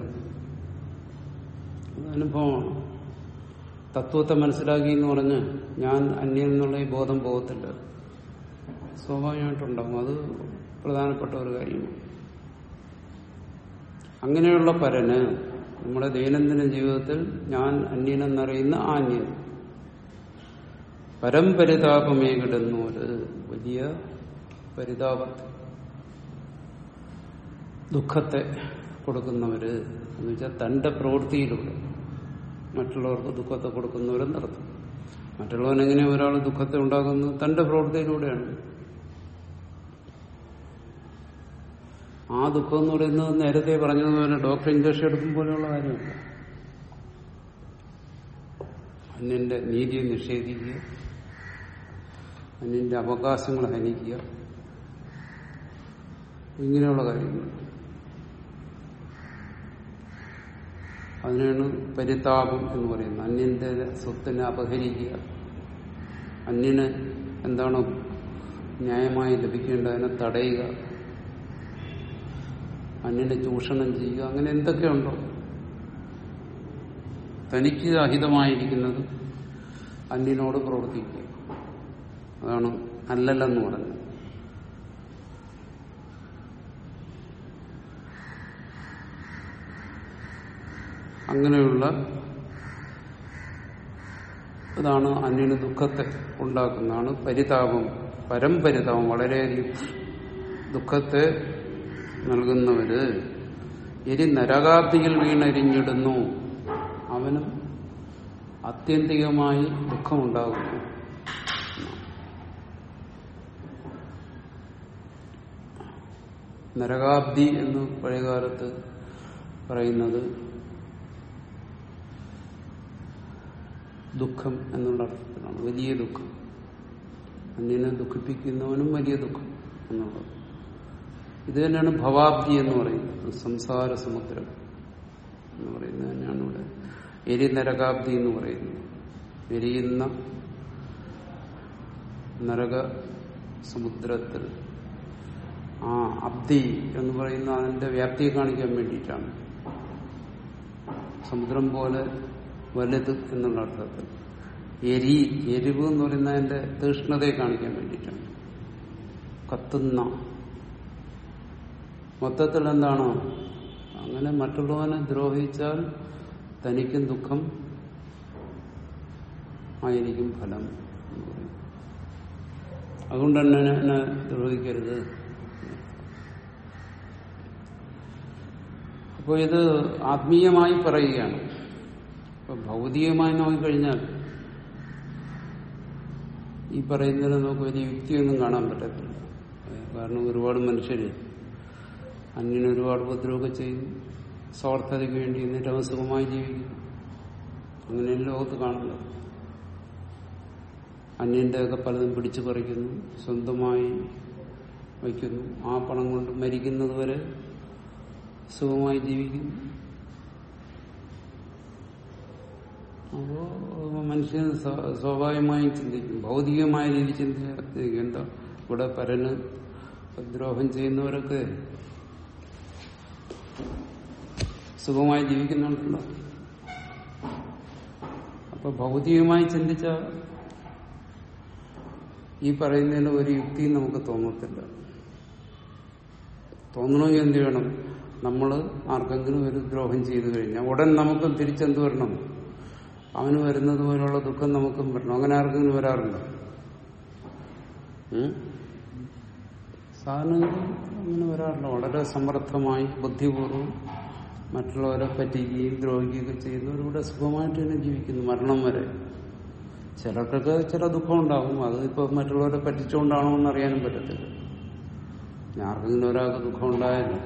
അത് അനുഭവമാണ് തത്വത്തെ മനസ്സിലാക്കി എന്ന് പറഞ്ഞ് ഞാൻ അന്യൻ എന്നുള്ള ഈ ബോധം പോകത്തില്ല സ്വാഭാവികമായിട്ടുണ്ടാകും അത് പ്രധാനപ്പെട്ട ഒരു കാര്യമാണ് അങ്ങനെയുള്ള പരന് നമ്മുടെ ദൈനംദിന ജീവിതത്തിൽ ഞാൻ അന്യനെന്നറിയുന്ന ആ അന്യൻ പരമ്പരിതാപമേ കിടന്നു ഒരു വലിയ പരിതാപത്തെ ദുഃഖത്തെ കൊടുക്കുന്നവര് എന്ന് വെച്ചാൽ തന്റെ പ്രവൃത്തിയിലൂടെ മറ്റുള്ളവർക്ക് ദുഃഖത്തെ കൊടുക്കുന്നവരെന്നർത്ഥം മറ്റുള്ളവൻ എങ്ങനെ ഒരാൾ ദുഃഖത്തെ ഉണ്ടാക്കുന്നത് തന്റെ പ്രവൃത്തിയിലൂടെയാണ് ആ ദുഃഖം എന്ന് പറയുന്നത് നേരത്തെ പറഞ്ഞതുപോലെ ഡോക്ടർ ഇഞ്ചക്ഷൻ എടുക്കും പോലെയുള്ള കാര്യമല്ല അന്യന്റെ നീതിയെ നിഷേധിക്കുക അന്യന്റെ അവകാശങ്ങൾ ഹനിക്കുക ഇങ്ങനെയുള്ള കാര്യങ്ങൾ അതിനാണ് പരിതാപം എന്ന് പറയുന്നത് അന്യന്റെ സ്വത്തിനെ അപഹരിക്കുക അന്യന് എന്താണ് ന്യായമായി ലഭിക്കേണ്ടതിനെ തടയുക അന്യനെ ചൂഷണം ചെയ്യുക അങ്ങനെ എന്തൊക്കെയുണ്ടോ തനിക്ക് അഹിതമായിരിക്കുന്നത് അന്യനോട് പ്രവർത്തിക്കുക അതാണ് അല്ലല്ലെന്ന് പറഞ്ഞത് അങ്ങനെയുള്ള ഇതാണ് അന്യന് ദുഃഖത്തെ ഉണ്ടാക്കുന്നതാണ് പരിതാപം പരമ്പരിതാപം വളരെയധികം ദുഃഖത്തെ നൽകുന്നവര് എരി നരകാബ്ദിയിൽ വീണരിഞ്ഞിടുന്നു അവനും ആത്യന്തികമായി ദുഃഖമുണ്ടാകുന്നു നരകാബ്ദി എന്ന് പഴയകാലത്ത് പറയുന്നത് ദുഃഖം എന്നുള്ള അർത്ഥത്തിലാണ് വലിയ ദുഃഖം അന്യനെ ദുഃഖിപ്പിക്കുന്നവനും വലിയ ദുഃഖം എന്നുള്ളത് ഇത് തന്നെയാണ് ഭവാബ്ദി എന്ന് പറയുന്നത് സംസാര സമുദ്രം എന്ന് പറയുന്നത് തന്നെയാണ് ഇവിടെ എരി നരകാബ്ദി എന്ന് പറയുന്നത് എരിയുന്ന നരക സമുദ്രത്തിൽ ആ അബ്ദി എന്ന് പറയുന്ന അതിന്റെ വ്യാപ്തിയെ കാണിക്കാൻ വേണ്ടിയിട്ടാണ് സമുദ്രം പോലെ വലുത് എന്നുള്ള അർത്ഥത്തിൽ എരി എരിവ് എന്ന് പറയുന്നതിന്റെ തീഷ്ണതയെ കാണിക്കാൻ വേണ്ടിയിട്ടാണ് കത്തുന്ന മൊത്തത്തിൽ എന്താണ് അങ്ങനെ മറ്റുള്ളവനെ ദ്രോഹിച്ചാൽ തനിക്കും ദുഃഖം ആയിരിക്കും ഫലം എന്ന് പറയും അതുകൊണ്ട് തന്നെ എന്നെ ദ്രോഹിക്കരുത് അപ്പോൾ ഇത് ആത്മീയമായി പറയുകയാണ് ഇപ്പൊ ഭൗതികമായി നോക്കിക്കഴിഞ്ഞാൽ ഈ പറയുന്നതിന് നമുക്ക് വലിയ യുക്തിയൊന്നും കാണാൻ പറ്റത്തില്ല കാരണം ഒരുപാട് മനുഷ്യര് അന്യന് ഒരുപാട് ഉപദ്രവമൊക്കെ ചെയ്യും സ്വാർത്ഥതയ്ക്ക് വേണ്ടി നിരവസുഖമായി ജീവിക്കും അങ്ങനെയല്ല ലോകത്ത് കാണുന്നത് അന്യന്റെ ഒക്കെ പലതും പിടിച്ചു പറിക്കുന്നു സ്വന്തമായി വയ്ക്കുന്നു ആ പണം കൊണ്ട് മരിക്കുന്നത് വരെ സുഖമായി ജീവിക്കുന്നു അപ്പോ മനുഷ്യൻ സ്വാഭാവികമായും ചിന്തിക്കും ഭൗതികമായ രീതി ചിന്തിക്കും എന്താ ഇവിടെ പരന് ദ്രോഹം ചെയ്യുന്നവരൊക്കെ സുഖമായി ജീവിക്കുന്നുണ്ടല്ലോ അപ്പൊ ഭൗതികമായി ചിന്തിച്ച ഈ പറയുന്നതിന് ഒരു യുക്തിയും നമുക്ക് തോന്നത്തില്ല തോന്നണമെങ്കിൽ എന്ത് വേണം നമ്മൾ ആർക്കെങ്കിലും ഒരു ദ്രോഹം ചെയ്തു കഴിഞ്ഞാൽ ഉടൻ നമുക്കും തിരിച്ചെന്ത് വരണം അവന് വരുന്നത് പോലുള്ള ദുഃഖം നമുക്കും വരണം അങ്ങനെ ആർക്കെങ്കിലും വരാറുണ്ടോ സാധാരണ അങ്ങനെ വരാറില്ല വളരെ സമർത്ഥമായി ബുദ്ധിപൂർവ്വം മറ്റുള്ളവരെ പറ്റിക്കുകയും ദ്രോഹിക്കുകയൊക്കെ ചെയ്യുന്നവരിവിടെ സുഖമായിട്ട് തന്നെ ജീവിക്കുന്നു മരണം വരെ ചിലർക്കൊക്കെ ചില ദുഃഖം ഉണ്ടാകും അത് ഇപ്പൊ മറ്റുള്ളവരെ പറ്റിച്ചുകൊണ്ടാണോ എന്ന് അറിയാനും പറ്റത്തില്ല ആർക്കെങ്കിലും ഒരാൾക്ക് ദുഃഖം ഉണ്ടായാലും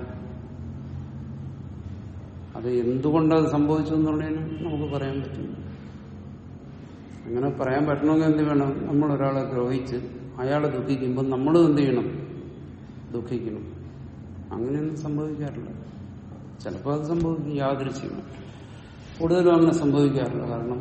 അത് എന്തുകൊണ്ടത് സംഭവിച്ചു എന്നുള്ളതിന് നമുക്ക് പറയാൻ പറ്റില്ല അങ്ങനെ പറയാൻ പറ്റണമെങ്കിൽ എന്ത് വേണം നമ്മൾ ഒരാളെ ദ്രോഹിച്ച് അയാളെ ദുഃഖിക്കുമ്പോൾ നമ്മളും എന്ത് ചെയ്യണം ദുഃഖിക്കണം അങ്ങനെയൊന്നും സംഭവിക്കാറില്ല ചിലപ്പോൾ അത് സംഭവിക്കും യാദൃശ്യമാണ് കൂടുതലും അങ്ങനെ സംഭവിക്കാറില്ല കാരണം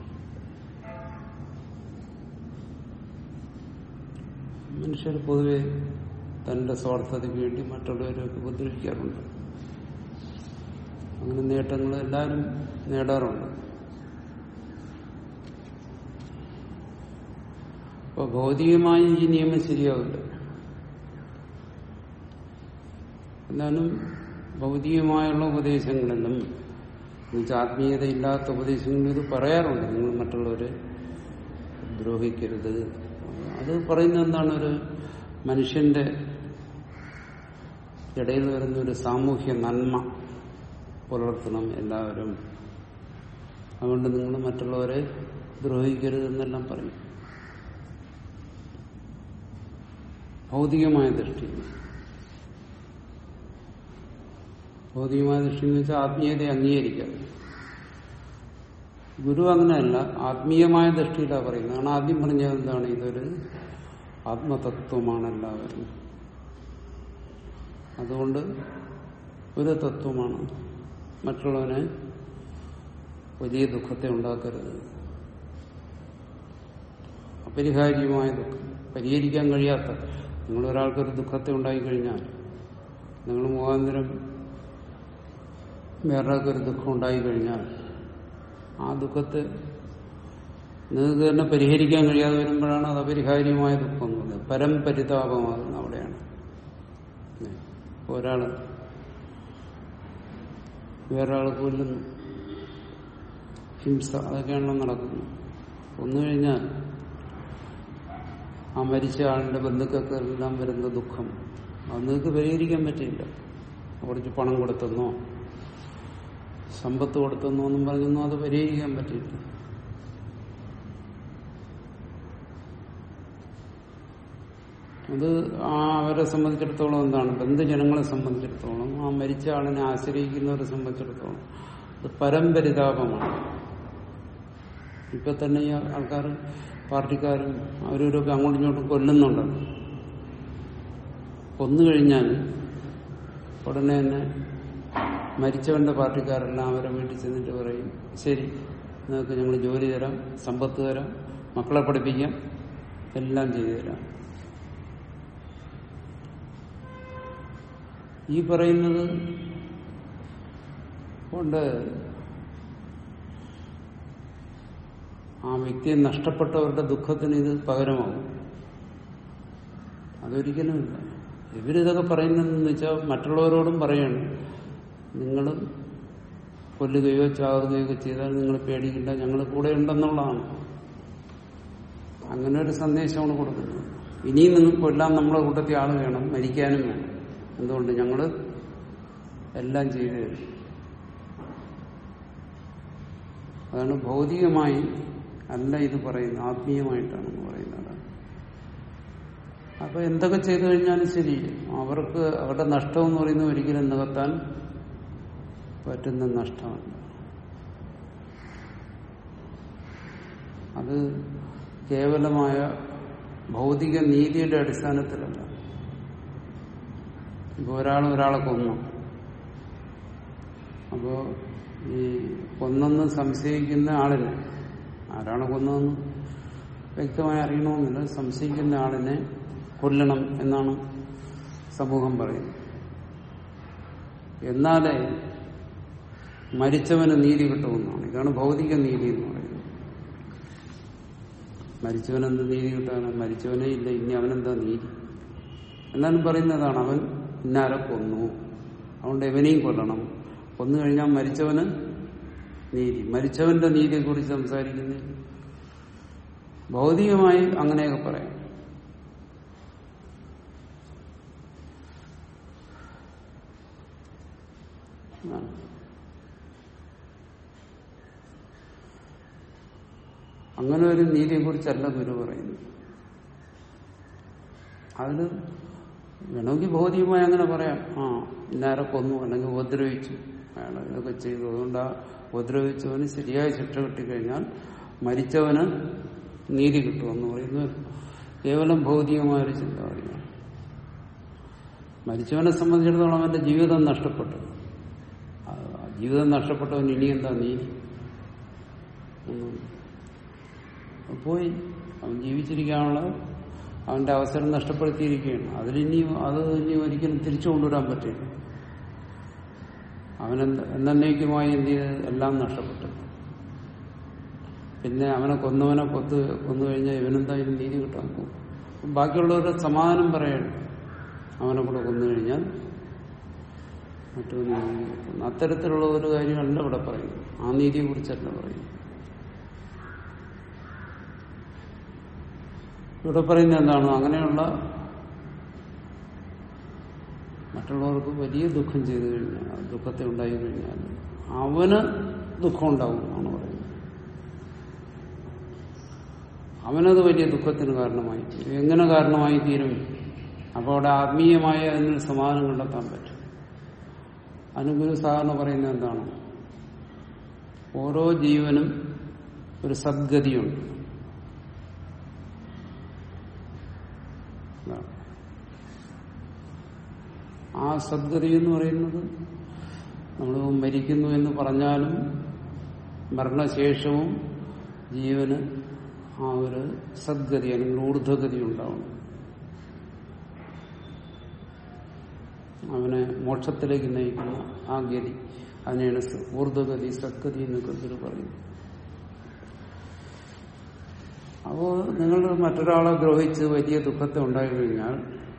മനുഷ്യർ പൊതുവെ തന്റെ സ്വാർത്ഥതയ്ക്ക് വേണ്ടി മറ്റുള്ളവരെയൊക്കെ ഉപദ്രവിക്കാറുണ്ട് അങ്ങനെ നേട്ടങ്ങൾ എല്ലാവരും നേടാറുണ്ട് അപ്പൊ ഭൗതികമായി ഈ നിയമം ശരിയാവില്ല എന്നാലും ഭൗതികമായുള്ള ഉപദേശങ്ങളിലും എന്നുവെച്ചാൽ ആത്മീയതയില്ലാത്ത ഉപദേശങ്ങളിൽ ഇത് പറയാറുണ്ട് നിങ്ങൾ മറ്റുള്ളവരെ ദ്രോഹിക്കരുത് അത് പറയുന്നത് എന്താണ് ഒരു മനുഷ്യന്റെ ഇടയിൽ വരുന്ന ഒരു സാമൂഹ്യ നന്മ പുലർത്തണം എല്ലാവരും അതുകൊണ്ട് നിങ്ങൾ മറ്റുള്ളവരെ ദ്രോഹിക്കരുതെന്നെല്ലാം പറയും ഭൗതികമായ ദൃഷ്ടി ഭൗതികമായ ദൃഷ്ടി എന്ന് വെച്ചാൽ ആത്മീയതയെ അംഗീകരിക്കാം ഗുരു അങ്ങനെയല്ല ആത്മീയമായ ദൃഷ്ടിയിലാണ് പറയുന്നത് കാരണം ആദ്യം പറഞ്ഞത് എന്താണ് ഇതൊരു ആത്മതത്വമാണ് എല്ലാവരും അതുകൊണ്ട് ഒരു തത്വമാണ് മറ്റുള്ളവനെ വലിയ ദുഃഖത്തെ ഉണ്ടാക്കരുത് അപരിഹാര്യമായ ദുഃഖം പരിഹരിക്കാൻ കഴിയാത്ത നിങ്ങൾ ഒരാൾക്കൊരു ദുഃഖത്തെ ഉണ്ടായിക്കഴിഞ്ഞാൽ നിങ്ങൾ മുഖാന്തരം വേറൊരാൾക്കൊരു ദുഃഖം ഉണ്ടായിക്കഴിഞ്ഞാൽ ആ ദുഃഖത്തെ നിങ്ങൾക്ക് തന്നെ പരിഹരിക്കാൻ കഴിയാതെ വരുമ്പോഴാണ് അത് അപരിഹാര്യമായ ദുഃഖം എന്ന് പറയുന്നത് പരംപരിതാപമാകുന്ന അവിടെയാണ് ഒരാള് വേറൊരാൾ കൊല്ലുന്നു ഹിംസ അതൊക്കെയാണല്ലോ നടക്കുന്നത് ഒന്നു കഴിഞ്ഞാൽ ആ മരിച്ച ആളിന്റെ ബന്ധുക്കൾക്ക് എല്ലാം വരുന്ന ദുഃഖം അത് നിങ്ങൾക്ക് പരിഹരിക്കാൻ പറ്റില്ല കുറച്ച് പണം കൊടുത്തെന്നോ സമ്പത്ത് കൊടുത്തെന്നോ ഒന്നും പറഞ്ഞൊന്നും അത് പരിഹരിക്കാൻ പറ്റില്ല അത് ആ അവരെ സംബന്ധിച്ചിടത്തോളം എന്താണ് ബന്ധുജനങ്ങളെ സംബന്ധിച്ചിടത്തോളം ആ മരിച്ച ആളിനെ ആശ്രയിക്കുന്നവരെ സംബന്ധിച്ചിടത്തോളം അത് പരമ്പരിതാപമാണ് ഇപ്പൊ തന്നെ ഈ ആൾക്കാർ പാർട്ടിക്കാരും അവരവരൊക്കെ അങ്ങോട്ടും ഇങ്ങോട്ടും കൊല്ലുന്നുണ്ടല്ലോ കൊന്നു കഴിഞ്ഞാൽ ഉടനെ തന്നെ മരിച്ചവന്റെ പാർട്ടിക്കാരെല്ലാം അവരെ വീട്ടിൽ ചെന്നിട്ട് പറയും ശരി നിങ്ങൾക്ക് ഞങ്ങൾ ജോലി തരാം സമ്പത്ത് തരാം മക്കളെ പഠിപ്പിക്കാം എല്ലാം ചെയ്തു തരാം ഈ പറയുന്നത് കൊണ്ട് ആ വ്യക്തിയെ നഷ്ടപ്പെട്ടവരുടെ ദുഃഖത്തിന് ഇത് പകരമാകും അതൊരിക്കലുമില്ല ഇവരിതൊക്കെ പറയുന്നതെന്ന് വെച്ചാൽ മറ്റുള്ളവരോടും പറയണം നിങ്ങൾ കൊല്ലുകയോ ചാവുകയോ ഒക്കെ ചെയ്താൽ നിങ്ങൾ പേടിക്കണ്ട ഞങ്ങൾ കൂടെ ഉണ്ടെന്നുള്ളതാണ് അങ്ങനെ ഒരു സന്ദേശമാണ് കൊടുക്കുന്നത് ഇനിയും നിങ്ങൾക്ക് കൊല്ലാൻ നമ്മളെ കൂട്ടത്തിൽ ആൾ വേണം മരിക്കാനും വേണം എന്തുകൊണ്ട് ഞങ്ങൾ എല്ലാം ചെയ്തു തരും അതാണ് ഭൗതികമായി അല്ല ഇത് പറയുന്നത് ആത്മീയമായിട്ടാണ് പറയുന്നത് അപ്പൊ എന്തൊക്കെ ചെയ്തു കഴിഞ്ഞാലും ശരി അവർക്ക് അവരുടെ നഷ്ടം എന്ന് പറയുന്നത് ഒരിക്കലും നികത്താൻ പറ്റുന്ന നഷ്ടമല്ല അത് കേവലമായ ഭൗതിക നീതിയുടെ അടിസ്ഥാനത്തിലല്ല ഇപ്പൊ ഒരാൾ ഒരാളെ കൊന്നു അപ്പോ ഈ കൊന്നെന്ന് സംശയിക്കുന്ന ആളിനെ ആരാണ് കൊന്നതെന്ന് വ്യക്തമായി അറിയണമെന്നില്ല സംശയിക്കുന്ന ആളിനെ കൊല്ലണം എന്നാണ് സമൂഹം പറയുന്നത് എന്നാലേ മരിച്ചവന് നീതി കിട്ടുമെന്നാണ് ഇതാണ് ഭൗതിക നീതി എന്ന് പറയുന്നത് മരിച്ചവനെന്ത് നീതി കിട്ടാണ് മരിച്ചവനേ ഇല്ല ഇനി അവനെന്താ നീതി എന്നാലും പറയുന്നതാണ് അവൻ ഇന്നാരെ കൊന്നു അതുകൊണ്ട് എവനെയും കൊല്ലണം കൊന്നു കഴിഞ്ഞാൽ മരിച്ചവന് നീതി മരിച്ചവന്റെ നീതിയെക്കുറിച്ച് സംസാരിക്കുന്നില്ല ഭൗതികമായി അങ്ങനെയൊക്കെ പറയാം അങ്ങനെ ഒരു നീതിയെക്കുറിച്ചല്ല ഗുരു പറയുന്നത് അതിന് വേണമെങ്കിൽ ഭൗതികമായി അങ്ങനെ പറയാം ആ ഇന്നാരെ കൊന്നു അല്ലെങ്കിൽ ഉപദ്രവിച്ചു അയാൾ ഇതൊക്കെ ചെയ്തു അതുകൊണ്ട് ആ ഉപദ്രവിച്ചവന് ശരിയായ ശിക്ഷ കിട്ടിക്കഴിഞ്ഞാൽ മരിച്ചവന് നീതി കിട്ടുമെന്ന് പറയുന്നത് കേവലം ഭൗതികമായൊരു ചിന്താഗതിയാണ് മരിച്ചവനെ സംബന്ധിച്ചിടത്തോളം അവന്റെ ജീവിതം നഷ്ടപ്പെട്ടു ആ ജീവിതം നഷ്ടപ്പെട്ടവൻ ഇനി എന്താ നീതി ഒന്നും പോയി അവൻ ജീവിച്ചിരിക്കാനുള്ള അവന്റെ അവസരം നഷ്ടപ്പെടുത്തിയിരിക്കുകയാണ് അതിലിനി അത് ഇനി ഒരിക്കലും തിരിച്ചു കൊണ്ടുവരാൻ പറ്റില്ല അവൻ എന്നേക്കുമായി എന്ത് ചെയ്ത് എല്ലാം നഷ്ടപ്പെട്ടു പിന്നെ അവനെ കൊന്നവനെ കൊത്ത് കൊന്നു കഴിഞ്ഞാൽ ഇവനെന്തായാലും നീതി കിട്ടാൻ പോകും ബാക്കിയുള്ളവരുടെ സമാധാനം പറയണം അവനെ കൂടെ കൊന്നു കഴിഞ്ഞാൽ മറ്റൊരു നീതി കിട്ടുന്നു അത്തരത്തിലുള്ള ഒരു കാര്യമല്ല ഇവിടെ പറയുന്നത് ആ നീതിയെ കുറിച്ചല്ല പറയുന്നത് ഇവിടെ പറയുന്നത് എന്താണ് അങ്ങനെയുള്ള മറ്റുള്ളവർക്ക് വലിയ ദുഃഖം ചെയ്തു കഴിഞ്ഞാൽ ദുഃഖത്തെ ഉണ്ടായി കഴിഞ്ഞാൽ അവന് ദുഃഖം ഉണ്ടാവും എന്നാണ് പറയുന്നത് അവനത് വലിയ ദുഃഖത്തിന് കാരണമായി തീരും എങ്ങനെ കാരണമായി തീരും അപ്പോൾ അവിടെ ആത്മീയമായ അതിനൊരു സമാധാനം കണ്ടെത്താൻ പറ്റും അനുഗുരു സാധാരണ പറയുന്നത് എന്താണ് ഓരോ ജീവനും ഒരു സദ്ഗതിയുണ്ട് ആ സദ്ഗതി എന്ന് പറയുന്നത് നമ്മൾ മരിക്കുന്നു എന്ന് പറഞ്ഞാലും മരണശേഷവും ജീവന് ആ ഒരു സദ്ഗതി അല്ലെങ്കിൽ ഊർധ്വഗതി ഉണ്ടാവണം അവനെ മോക്ഷത്തിലേക്ക് നയിക്കുന്ന ആ ഗതി അതിനെയാണ് ഊർധ്വഗതി സദ്ഗതി എന്നൊക്കെ ഗുരു പറയുന്നു അപ്പോൾ നിങ്ങൾ മറ്റൊരാളെ ദ്രോഹിച്ച് വലിയ ദുഃഖത്തെ ഉണ്ടായി കഴിഞ്ഞാൽ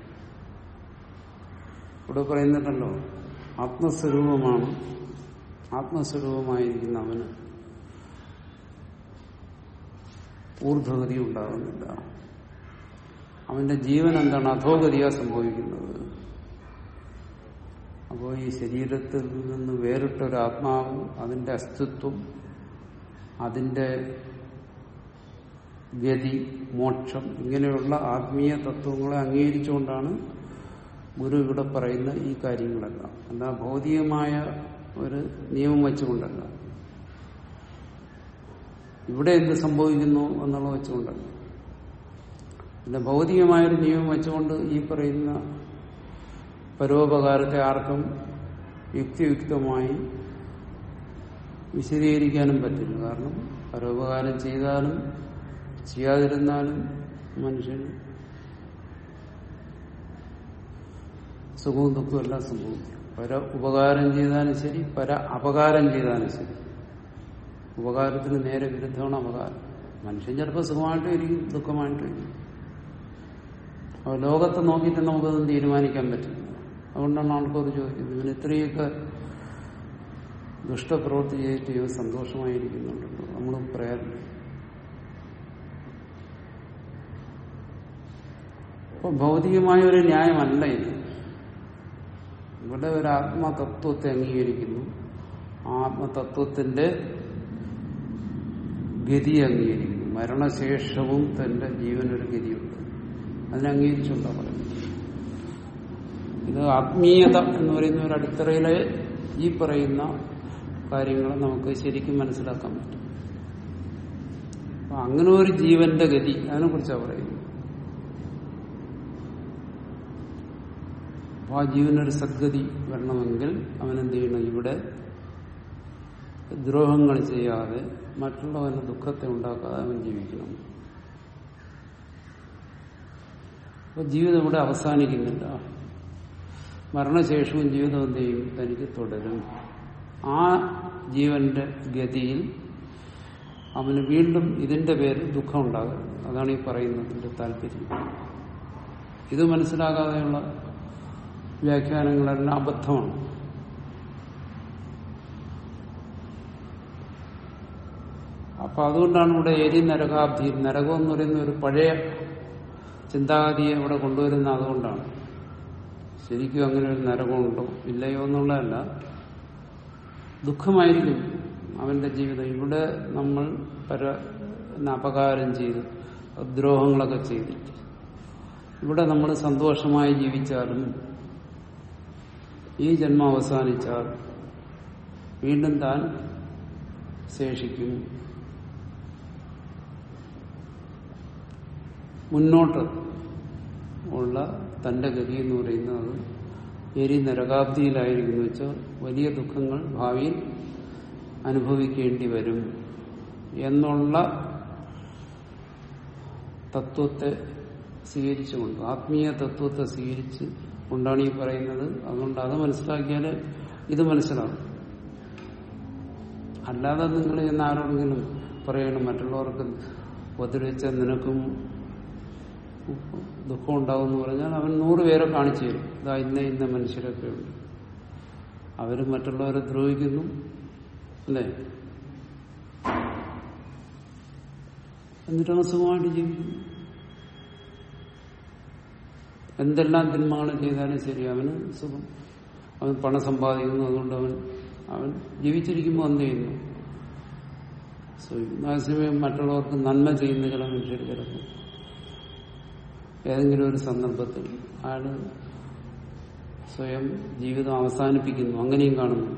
ഇവിടെ പറയുന്നുണ്ടല്ലോ ആത്മസ്വരൂപമാണ് ആത്മസ്വരൂപമായിരിക്കുന്ന അവന് ഊർധ്വഗതി ഉണ്ടാകുന്നില്ല അവന്റെ ജീവൻ എന്താണ് അധോഗതിയാ സംഭവിക്കുന്നത് അപ്പോൾ ഈ ശരീരത്തിൽ നിന്ന് വേറിട്ട ഒരു ആത്മാവ് അതിന്റെ അസ്തിത്വം അതിന്റെ ഗതി മോക്ഷം ഇങ്ങനെയുള്ള ആത്മീയ തത്വങ്ങളെ അംഗീകരിച്ചുകൊണ്ടാണ് ഗുരു ഇവിടെ പറയുന്ന ഈ കാര്യങ്ങളെല്ലാം എന്താ ഭൗതികമായ ഒരു നിയമം വെച്ചുകൊണ്ടല്ല ഇവിടെ എന്ത് സംഭവിക്കുന്നു എന്നുള്ളത് വെച്ചുകൊണ്ടല്ല പിന്നെ ഭൗതികമായൊരു നിയമം വെച്ചുകൊണ്ട് ഈ പറയുന്ന പരോപകാരത്തെ ആർക്കും യുക്തിയുക്തമായി വിശദീകരിക്കാനും പറ്റില്ല കാരണം പരോപകാരം ചെയ്താലും ചെയ്യാതിരുന്നാലും മനുഷ്യന് സുഖവും ദുഃഖവും എല്ലാം സംഭവിക്കും പര ഉപകാരം ചെയ്താലും ശരി പര അപകാരം ചെയ്താലും ശരി ഉപകാരത്തിന് നേരെ വിരുദ്ധമാണ് അപകാരം മനുഷ്യൻ ചിലപ്പോൾ സുഖമായിട്ടും ഇരിക്കും ദുഃഖമായിട്ടും ഇരിക്കും അപ്പോൾ ലോകത്തെ നോക്കിയിട്ട് നമുക്കതൊന്നും തീരുമാനിക്കാൻ പറ്റില്ല അതുകൊണ്ടാണ് ആൾക്കാർ ചോദിക്കുന്നത് ഇവന് ഇത്രയൊക്കെ ദുഷ്ടപ്രവൃത്തി ചെയ്തിട്ട് ഇവ സന്തോഷമായിരിക്കുന്നുണ്ടല്ലോ നമ്മൾ പറയാറില്ല അപ്പൊ ഭൗതികമായ ഒരു ന്യായമല്ല ഇത് ഇവിടെ ഒരു ആത്മതത്വത്തെ അംഗീകരിക്കുന്നു ആ ആത്മതത്വത്തിന്റെ ഗതി അംഗീകരിക്കുന്നു മരണശേഷവും തന്റെ ജീവനൊരു ഗതിയുണ്ട് അതിനെ അംഗീകരിച്ചുകൊണ്ടാണ് പറയുന്നത് ഇത് ആത്മീയത എന്ന് പറയുന്ന ഒരു അടിത്തറയിലെ ഈ പറയുന്ന കാര്യങ്ങൾ നമുക്ക് ശരിക്കും മനസ്സിലാക്കാൻ പറ്റും അപ്പൊ അങ്ങനെ ഒരു ജീവന്റെ ഗതി അതിനെ കുറിച്ചാണ് പറയുന്നത് അപ്പൊ ആ ജീവനൊരു സദ്ഗതി വരണമെങ്കിൽ അവനെന്ത് ചെയ്യണം ഇവിടെ ദ്രോഹങ്ങൾ ചെയ്യാതെ മറ്റുള്ളവന് ദുഃഖത്തെ ഉണ്ടാക്കാതെ അവൻ ജീവിക്കണം അപ്പൊ ജീവിതം ഇവിടെ അവസാനിക്കുന്നില്ല മരണശേഷവും ജീവിതം എന്ത് ചെയ്യും തനിക്ക് തുടരും ആ ജീവന്റെ ഗതിയിൽ അവന് വീണ്ടും ഇതിന്റെ പേരിൽ ദുഃഖം ഉണ്ടാകരുത് അതാണ് ഈ പറയുന്നതിന്റെ താല്പര്യം ഇത് മനസ്സിലാകാതെയുള്ള വ്യാഖ്യാനങ്ങളെല്ലാം അബദ്ധമാണ് അപ്പൊ അതുകൊണ്ടാണ് ഇവിടെ എരി നരകാബ്ദി നരകം എന്ന് പറയുന്ന ഒരു പഴയ ചിന്താഗതിയെ ഇവിടെ കൊണ്ടുവരുന്ന അതുകൊണ്ടാണ് ശരിക്കും അങ്ങനെ ഒരു നരകമുണ്ടോ ഇല്ലയോ എന്നുള്ളതല്ല ദുഃഖമായിരിക്കും അവന്റെ ജീവിതം ഇവിടെ നമ്മൾ പര അപകാരം ചെയ്ത് ദ്രോഹങ്ങളൊക്കെ ചെയ്തിട്ട് ഇവിടെ നമ്മൾ സന്തോഷമായി ജീവിച്ചാലും ഈ ജന്മം അവസാനിച്ചാൽ വീണ്ടും താൻ ശേഷിക്കും മുന്നോട്ട് ഉള്ള തന്റെ ഗതി എന്ന് പറയുന്നത് എരി നരകാബ്ദിയിലായിരിക്കുന്നു വെച്ചാൽ വലിയ ദുഃഖങ്ങൾ ഭാവിയിൽ അനുഭവിക്കേണ്ടി വരും എന്നുള്ള തത്വത്തെ സ്വീകരിച്ചുകൊണ്ട് ആത്മീയ തത്വത്തെ സ്വീകരിച്ച് കൊണ്ടാണ് ഈ പറയുന്നത് അതുകൊണ്ട് അത് മനസ്സിലാക്കിയാൽ ഇത് മനസ്സിലാവും അല്ലാതെ നിങ്ങൾ ചെന്ന് ആരോടെങ്കിലും പറയണം മറ്റുള്ളവർക്ക് ഉപദ്രവിച്ച നിനക്കും ദുഃഖം ഉണ്ടാവും എന്ന് പറഞ്ഞാൽ അവൻ നൂറ് പേരെ കാണിച്ചു തരും ഇതാ ഇന്ന ഇന്ന മനുഷ്യരൊക്കെ ഉണ്ട് അവര് മറ്റുള്ളവരെ ദ്രോഹിക്കുന്നു അല്ലേ എന്നിട്ടാണ് സുഖമായിട്ട് ജീവിക്കുന്നു എന്തെല്ലാം തിന്മകൾ ചെയ്താലും ശരി അവന് സുഖം അവൻ പണം സമ്പാദിക്കുന്നു അതുകൊണ്ട് അവൻ അവൻ ജീവിച്ചിരിക്കുമ്പോൾ എന്ത് ചെയ്യുന്നു അതേസമയം മറ്റുള്ളവർക്ക് നന്മ ചെയ്യുന്ന ചില മനുഷ്യർ ചിലപ്പോൾ ഏതെങ്കിലും ഒരു സന്ദർഭത്തിൽ അയാള് സ്വയം ജീവിതം അവസാനിപ്പിക്കുന്നു അങ്ങനെയും കാണുന്നു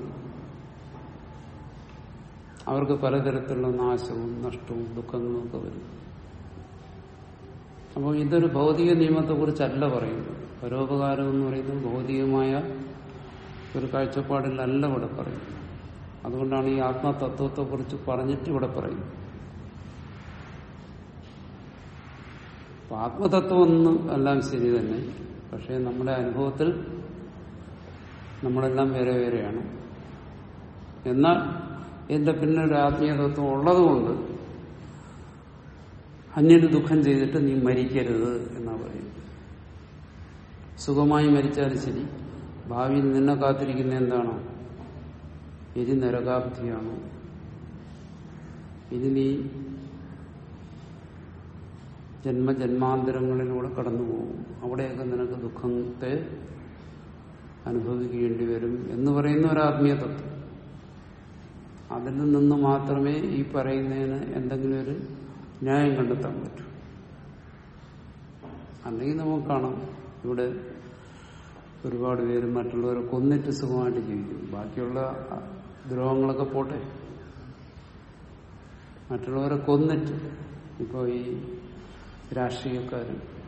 അവർക്ക് പലതരത്തിലുള്ള നാശവും നഷ്ടവും ദുഃഖങ്ങളും ഒക്കെ വരും അപ്പോൾ ഇതൊരു ഭൗതിക നിയമത്തെ കുറിച്ചല്ല പറയുന്നത് പരോപകാരം എന്ന് പറയുന്നത് ഭൗതികമായ ഒരു കാഴ്ചപ്പാടിലല്ല ഇവിടെ പറയുന്നത് അതുകൊണ്ടാണ് ഈ ആത്മതത്വത്തെ കുറിച്ച് പറഞ്ഞിട്ട് ഇവിടെ പറയുന്നത് അപ്പൊ ആത്മതത്വം ഒന്ന് എല്ലാം ശരി തന്നെ പക്ഷെ നമ്മുടെ അനുഭവത്തിൽ നമ്മളെല്ലാം വേറെ വേറെയാണ് എന്നാൽ ഇതിന്റെ പിന്നെ ഒരു ആത്മീയ തത്വം ഉള്ളതുകൊണ്ട് അന്യന് ദുഃഖം ചെയ്തിട്ട് നീ മരിക്കരുത് എന്നാ പറയുന്നത് സുഖമായി മരിച്ചാലും ശരി ഭാവിയിൽ നിന്നെ കാത്തിരിക്കുന്ന എന്താണോ എരി നരകാബ്ധിയാണ് ഇത് നീ ജന്മജന്മാന്തരങ്ങളിലൂടെ കടന്നു പോകും അവിടെയൊക്കെ നിനക്ക് ദുഃഖത്തെ അനുഭവിക്കേണ്ടി വരും എന്ന് പറയുന്ന ഒരു ആത്മീയ തത്വം അതിൽ നിന്ന് മാത്രമേ ഈ പറയുന്നതിന് എന്തെങ്കിലും ഒരു ന്യായം കണ്ടെത്താൻ പറ്റൂ അല്ലെങ്കിൽ നമുക്ക് കാണാം ഇവിടെ ഒരുപാട് പേര് മറ്റുള്ളവരെ കൊന്നിട്ട് സുഖമായിട്ട് ജീവിക്കും ബാക്കിയുള്ള ദ്രോഹങ്ങളൊക്കെ പോട്ടെ മറ്റുള്ളവരെ കൊന്നിട്ട് ഇപ്പോൾ ഈ രാഷ്ട്രീയക്കാർ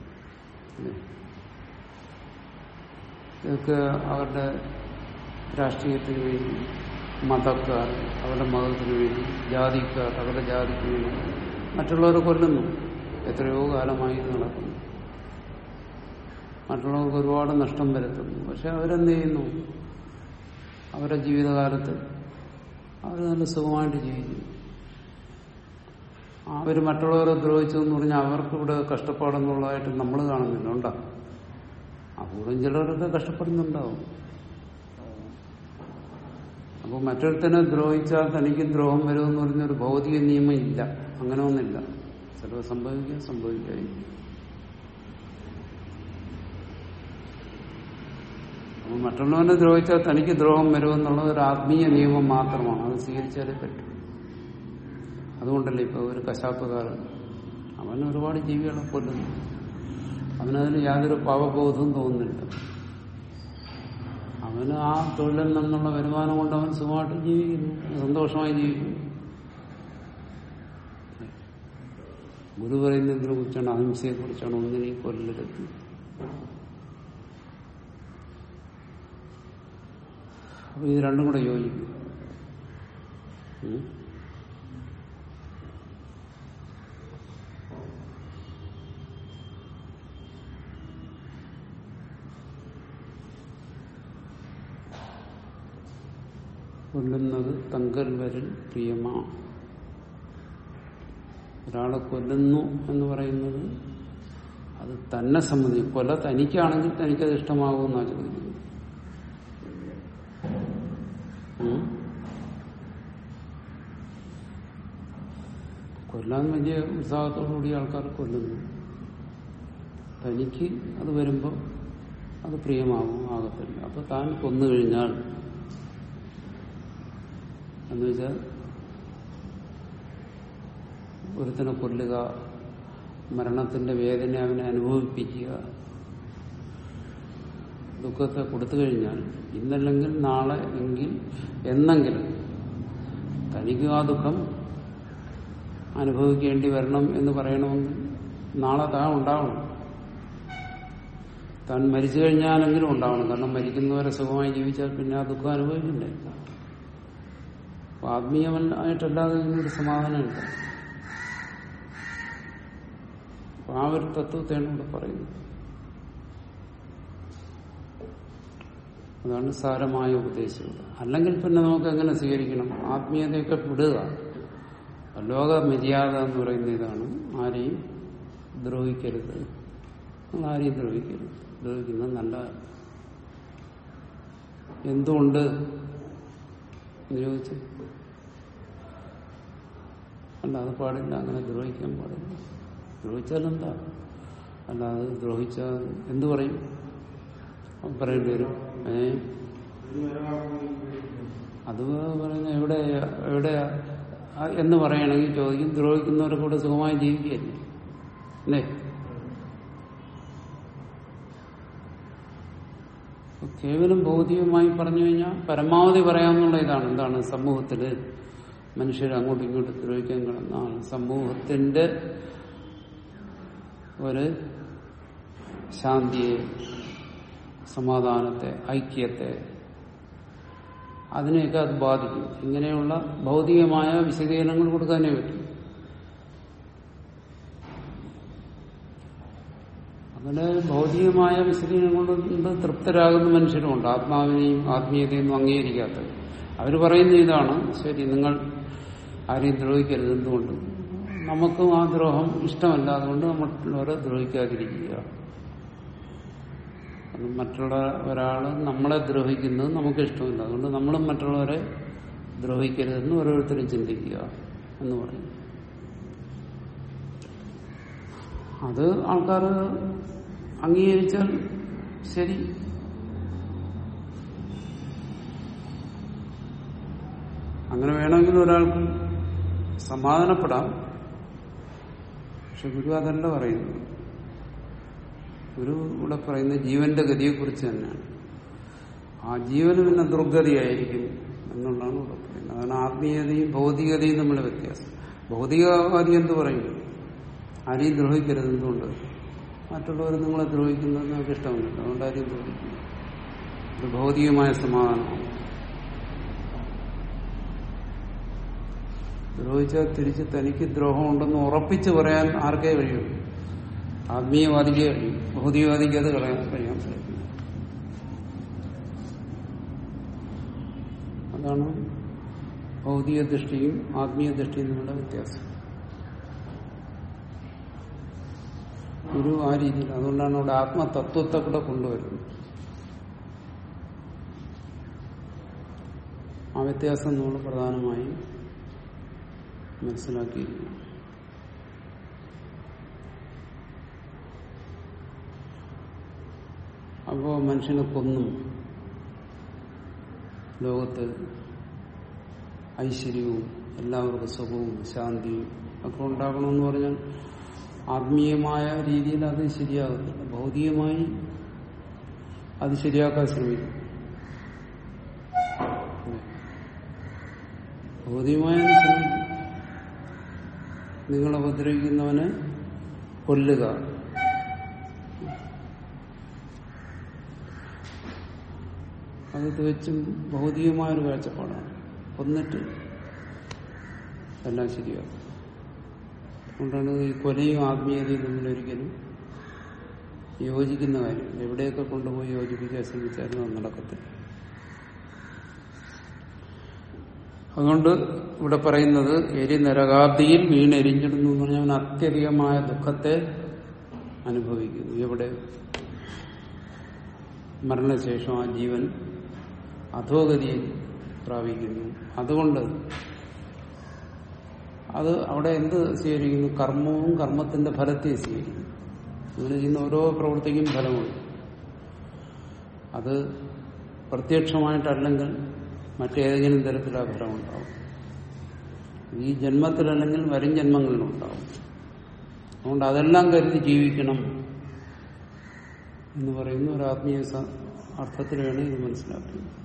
ഇതൊക്കെ അവരുടെ രാഷ്ട്രീയത്തിന് വേണ്ടി മതക്കാർ അവരുടെ മതത്തിന് വേണ്ടി ജാതിക്കാർ അവരുടെ ജാതിക്ക് വേണ്ടി മറ്റുള്ളവരെ കൊല്ലുന്നു എത്രയോ കാലമായി ഇത് നടക്കുന്നു മറ്റുള്ളവർക്ക് ഒരുപാട് നഷ്ടം വരുത്തുന്നു പക്ഷെ അവരെന്ത് ചെയ്യുന്നു അവരുടെ ജീവിതകാലത്ത് അവർ നല്ല സുഖമായിട്ട് ജീവിക്കുന്നു അവർ മറ്റുള്ളവരെ ദ്രോഹിച്ചു എന്ന് പറഞ്ഞാൽ അവർക്ക് ഇവിടെ കഷ്ടപ്പാടെന്നുള്ളതായിട്ട് നമ്മൾ കാണുന്നില്ല ഉണ്ടാകും അപൂർവം ചിലരൊക്കെ കഷ്ടപ്പെടുന്നുണ്ടാവും അപ്പോൾ മറ്റൊരുത്തനെ ദ്രോഹിച്ചാൽ തനിക്ക് ദ്രോഹം വരുമെന്ന് പറഞ്ഞൊരു ഭൗതിക നിയമം ഇല്ല അങ്ങനെ ഒന്നില്ല ചിലവ് സംഭവിക്കാൻ സംഭവിക്കാതിരിക്കും അപ്പോൾ മറ്റുള്ളവനെ ദ്രോഹിച്ചാൽ തനിക്ക് ദ്രോഹം വരുമെന്നുള്ളത് ഒരു ആത്മീയ നിയമം മാത്രമാണ് അത് സ്വീകരിച്ചാലേ പറ്റും അതുകൊണ്ടല്ലേ ഇപ്പൊ ഒരു കശാപ്പുകാരൻ അവൻ ഒരുപാട് ജീവികളെ കൊല്ലുന്നു അവനതിന് യാതൊരു പാവബോധവും തോന്നുന്നില്ല അവന് ആ തൊഴിലിൽ നിന്നുള്ള വരുമാനം കൊണ്ട് അവൻ സുഖമായിട്ട് ജീവിക്കുന്നു സന്തോഷമായി ജീവിക്കുന്നു ഗുരു പറയുന്നതിനെ കുറിച്ചാണ് അഹിംസയെ കുറിച്ചാണ് ഒന്നിനെയും കൊല്ലരുത് അപ്പൊ ഇത് രണ്ടും കൂടെ യോജിക്കും ഉം. കൊല്ലുന്നത് തങ്കൽ വരൽ പ്രിയമാ ഒരാളെ കൊല്ലുന്നു എന്ന് പറയുന്നത് അത് തന്നെ സംബന്ധിച്ച് കൊല തനിക്കാണെങ്കിൽ തനിക്കത് ഇഷ്ടമാകുമെന്നാണ് ചോദിക്കുന്നത് ഉം? കൊല്ലാൻ വലിയ ഉത്സാഹത്തോടുകൂടി ആൾക്കാർ കൊല്ലുന്നു തനിക്ക് അത് വരുമ്പോൾ അത് പ്രിയമാകും ആകത്തില്ല അപ്പൊ താൻ കൊന്നു കഴിഞ്ഞാൽ എന്ന് വെച്ചാൽ ഒരുത്തനെ കൊല്ലുക മരണത്തിന്റെ വേദന അവനെ അനുഭവിപ്പിക്കുക ദുഃഖത്തെ കൊടുത്തു കഴിഞ്ഞാൽ ഇന്നല്ലെങ്കിൽ നാളെ എങ്കിൽ എന്നെങ്കിലും തനിക്ക് ആ ദുഃഖം അനുഭവിക്കേണ്ടി വരണം എന്ന് പറയണമെങ്കിൽ നാളെ താൻ ഉണ്ടാവണം താൻ മരിച്ചു കഴിഞ്ഞാലെങ്കിലും ഉണ്ടാവണം കാരണം മരിക്കുന്നവരെ സുഖമായി ജീവിച്ചാൽ പിന്നെ ആ ദുഃഖം അനുഭവിക്കണ്ടേ അപ്പൊ ആത്മീയമായിട്ടല്ലാതെ ഇതിനൊരു സമാധാനമില്ല അപ്പൊ ആ ഒരു തത്വത്തെയാണ് ഇവിടെ പറയുന്നത് അതാണ് സാരമായ ഉപദേശം അല്ലെങ്കിൽ പിന്നെ നമുക്ക് എങ്ങനെ സ്വീകരിക്കണം ആത്മീയതയൊക്കെ വിടുക ലോക മര്യാദ എന്ന് പറയുന്ന ഇതാണ് ആരെയും ദ്രോഹിക്കരുത് നിങ്ങൾ ആരെയും ദ്രോഹിക്കരുത് ദ്രോഹിക്കുന്നത് നല്ല എന്തുകൊണ്ട് എന്ന് ചോദിച്ചു അല്ല അത് പാടില്ല അങ്ങനെ ദ്രോഹിക്കാൻ പാടില്ല ദ്രോഹിച്ചാൽ എന്താ അല്ല അത് ദ്രോഹിച്ചാൽ എന്തു പറയും അപ്പം പറയേണ്ടി വരും ഏ അത് പറയുന്ന എവിടെ എവിടെ എന്ന് പറയണമെങ്കിൽ ചോദിക്കും ദ്രോഹിക്കുന്നവരെ കൂടെ സുഖമായി ജീവിക്കുകയല്ലേ അല്ലേ കേവലം ഭൗതികമായി പറഞ്ഞു കഴിഞ്ഞാൽ പരമാവധി പറയാമെന്നുള്ള ഇതാണ് എന്താണ് സമൂഹത്തില് മനുഷ്യർ അങ്ങോട്ടും ഇങ്ങോട്ടും ദ്രോഹിക്കാൻ കിടന്നാണ് സമൂഹത്തിന്റെ ഒരു ശാന്തിയെ സമാധാനത്തെ ഐക്യത്തെ അതിനെയൊക്കെ അത് ബാധിക്കും ഇങ്ങനെയുള്ള ഭൗതികമായ വിശദീകരണങ്ങൾ കൊടുക്കാനേ പറ്റും അങ്ങനെ ഭൗതികമായ വിശദീകരണം കൊണ്ട് തൃപ്തരാകുന്ന മനുഷ്യരുമുണ്ട് ആത്മാവിനെയും ആത്മീയതയൊന്നും അംഗീകരിക്കാത്തത് അവർ പറയുന്ന ഇതാണ് ശരി നിങ്ങൾ ആരെയും ദ്രോഹിക്കരുത് എന്തുകൊണ്ട് നമുക്കും ആ ദ്രോഹം ഇഷ്ടമല്ല അതുകൊണ്ട് മറ്റുള്ളവരെ ദ്രോഹിക്കാതിരിക്കുക അത് മറ്റുള്ള ഒരാൾ നമ്മളെ ദ്രോഹിക്കുന്നത് നമുക്ക് ഇഷ്ടമില്ല അതുകൊണ്ട് നമ്മളും മറ്റുള്ളവരെ ദ്രോഹിക്കരുതെന്ന് ഓരോരുത്തരും ചിന്തിക്കുക എന്ന് പറയും അത് ആൾക്കാർ അംഗീകരിച്ചാൽ ശരി അങ്ങനെ വേണമെങ്കിൽ ഒരാൾക്ക് സമാധാനപ്പെടാം പക്ഷെ ഗുരു അതല്ല പറയുന്നത് ഗുരു ഇവിടെ പറയുന്നത് ജീവന്റെ ഗതിയെക്കുറിച്ച് തന്നെയാണ് ആ ജീവന് പിന്നെ ദുർഗതിയായിരിക്കും എന്നുള്ളതാണ് ഇവിടെ പറയുന്നത് അതാണ് ആത്മീയതയും ഭൗതികതയും തമ്മിലുള്ള വ്യത്യാസം ഭൗതികവാദി എന്ത് പറയും ആരെയും ദ്രോഹിക്കരുത് എന്തുകൊണ്ട് മറ്റുള്ളവർ നിങ്ങളെ ദ്രോഹിക്കുന്നത് നിങ്ങൾക്ക് ഇഷ്ടമല്ല അതുകൊണ്ട് ആരെയും ദ്രോഹിക്കുന്നു ഇത് ഭൗതികമായ സമാധാനമാണ് ദ്രോഹിച്ചാൽ തിരിച്ച് തനിക്ക് ദ്രോഹമുണ്ടെന്ന് ഉറപ്പിച്ച് പറയാൻ ആർക്കേ കഴിയൂ ആത്മീയവാദിക്കേ കഴിയും ഭൗതികവാദിക്ക് അത് കളയാൻ കഴിയാൻ സാധിക്കും അതാണ് ഭൗതിക ദൃഷ്ടിയും ആത്മീയ ദൃഷ്ടിയും തമ്മിലുള്ള വ്യത്യാസം ഗുരു ആ രീതിയിൽ അതുകൊണ്ടാണ് അവിടെ ആത്മതത്വത്തെ കൂടെ കൊണ്ടുവരുന്നത് ആ വ്യത്യാസം നമ്മൾ പ്രധാനമായും മനസ്സിലാക്കിയിരിക്കണം അപ്പോ മനുഷ്യനെ കൊന്നും ലോകത്ത് ഐശ്വര്യവും എല്ലാവർക്കും സുഖവും ശാന്തിയും ഒക്കെ ഉണ്ടാകണമെന്ന് പറഞ്ഞാൽ ആത്മീയമായ രീതിയിൽ അത് ശരിയാകത്തില്ല ഭൗതികമായി അത് ശരിയാക്കാൻ ശ്രമിക്കും ഭൗതികമായി അത് ശ്രമിക്കും നിങ്ങൾ ഉപദ്രവിക്കുന്നവനെ കൊല്ലുക അത് തികച്ചും ഭൗതികമായൊരു കാഴ്ചപ്പാടാണ് കൊന്നിട്ട് എല്ലാം ശരിയാക്കും അതുകൊണ്ടാണ് ഈ കൊലയും ആത്മീയതയും തമ്മിൽ ഒരിക്കലും യോജിക്കുന്ന കാര്യം എവിടെയൊക്കെ കൊണ്ടുപോയി യോജിപ്പിക്കാൻ ശ്രമിച്ചാലും അത് നടക്കത്തില്ല അതുകൊണ്ട് ഇവിടെ പറയുന്നത് എരി നരകാബ്ദിയിൽ വീണെരിഞ്ഞിടുന്നു എന്ന് പറഞ്ഞാൽ അവൻ അത്യധികമായ ദുഃഖത്തെ അനുഭവിക്കുന്നു എവിടെ മരണശേഷം ആ ജീവൻ അധോഗതിയിൽ പ്രാപിക്കുന്നു അതുകൊണ്ട് അത് അവിടെ എന്ത് സ്വീകരിക്കുന്നു കർമ്മവും കർമ്മത്തിന്റെ ഫലത്തെ സ്വീകരിക്കുന്നു അങ്ങനെ ചെയ്യുന്ന ഓരോ പ്രവൃത്തിക്കും ഫലമുണ്ട് അത് പ്രത്യക്ഷമായിട്ടല്ലെങ്കിൽ മറ്റേതെങ്കിലും തരത്തിൽ ആ ഫലം ഉണ്ടാവും ഈ ജന്മത്തിലല്ലെങ്കിൽ വരും ജന്മങ്ങളിലുണ്ടാവും അതുകൊണ്ട് അതെല്ലാം കരുതി ജീവിക്കണം എന്ന് പറയുന്ന ഒരു ആത്മീയ സ- അർത്ഥത്തിൽ വേണം ഇത് മനസ്സിലാക്കുന്നത്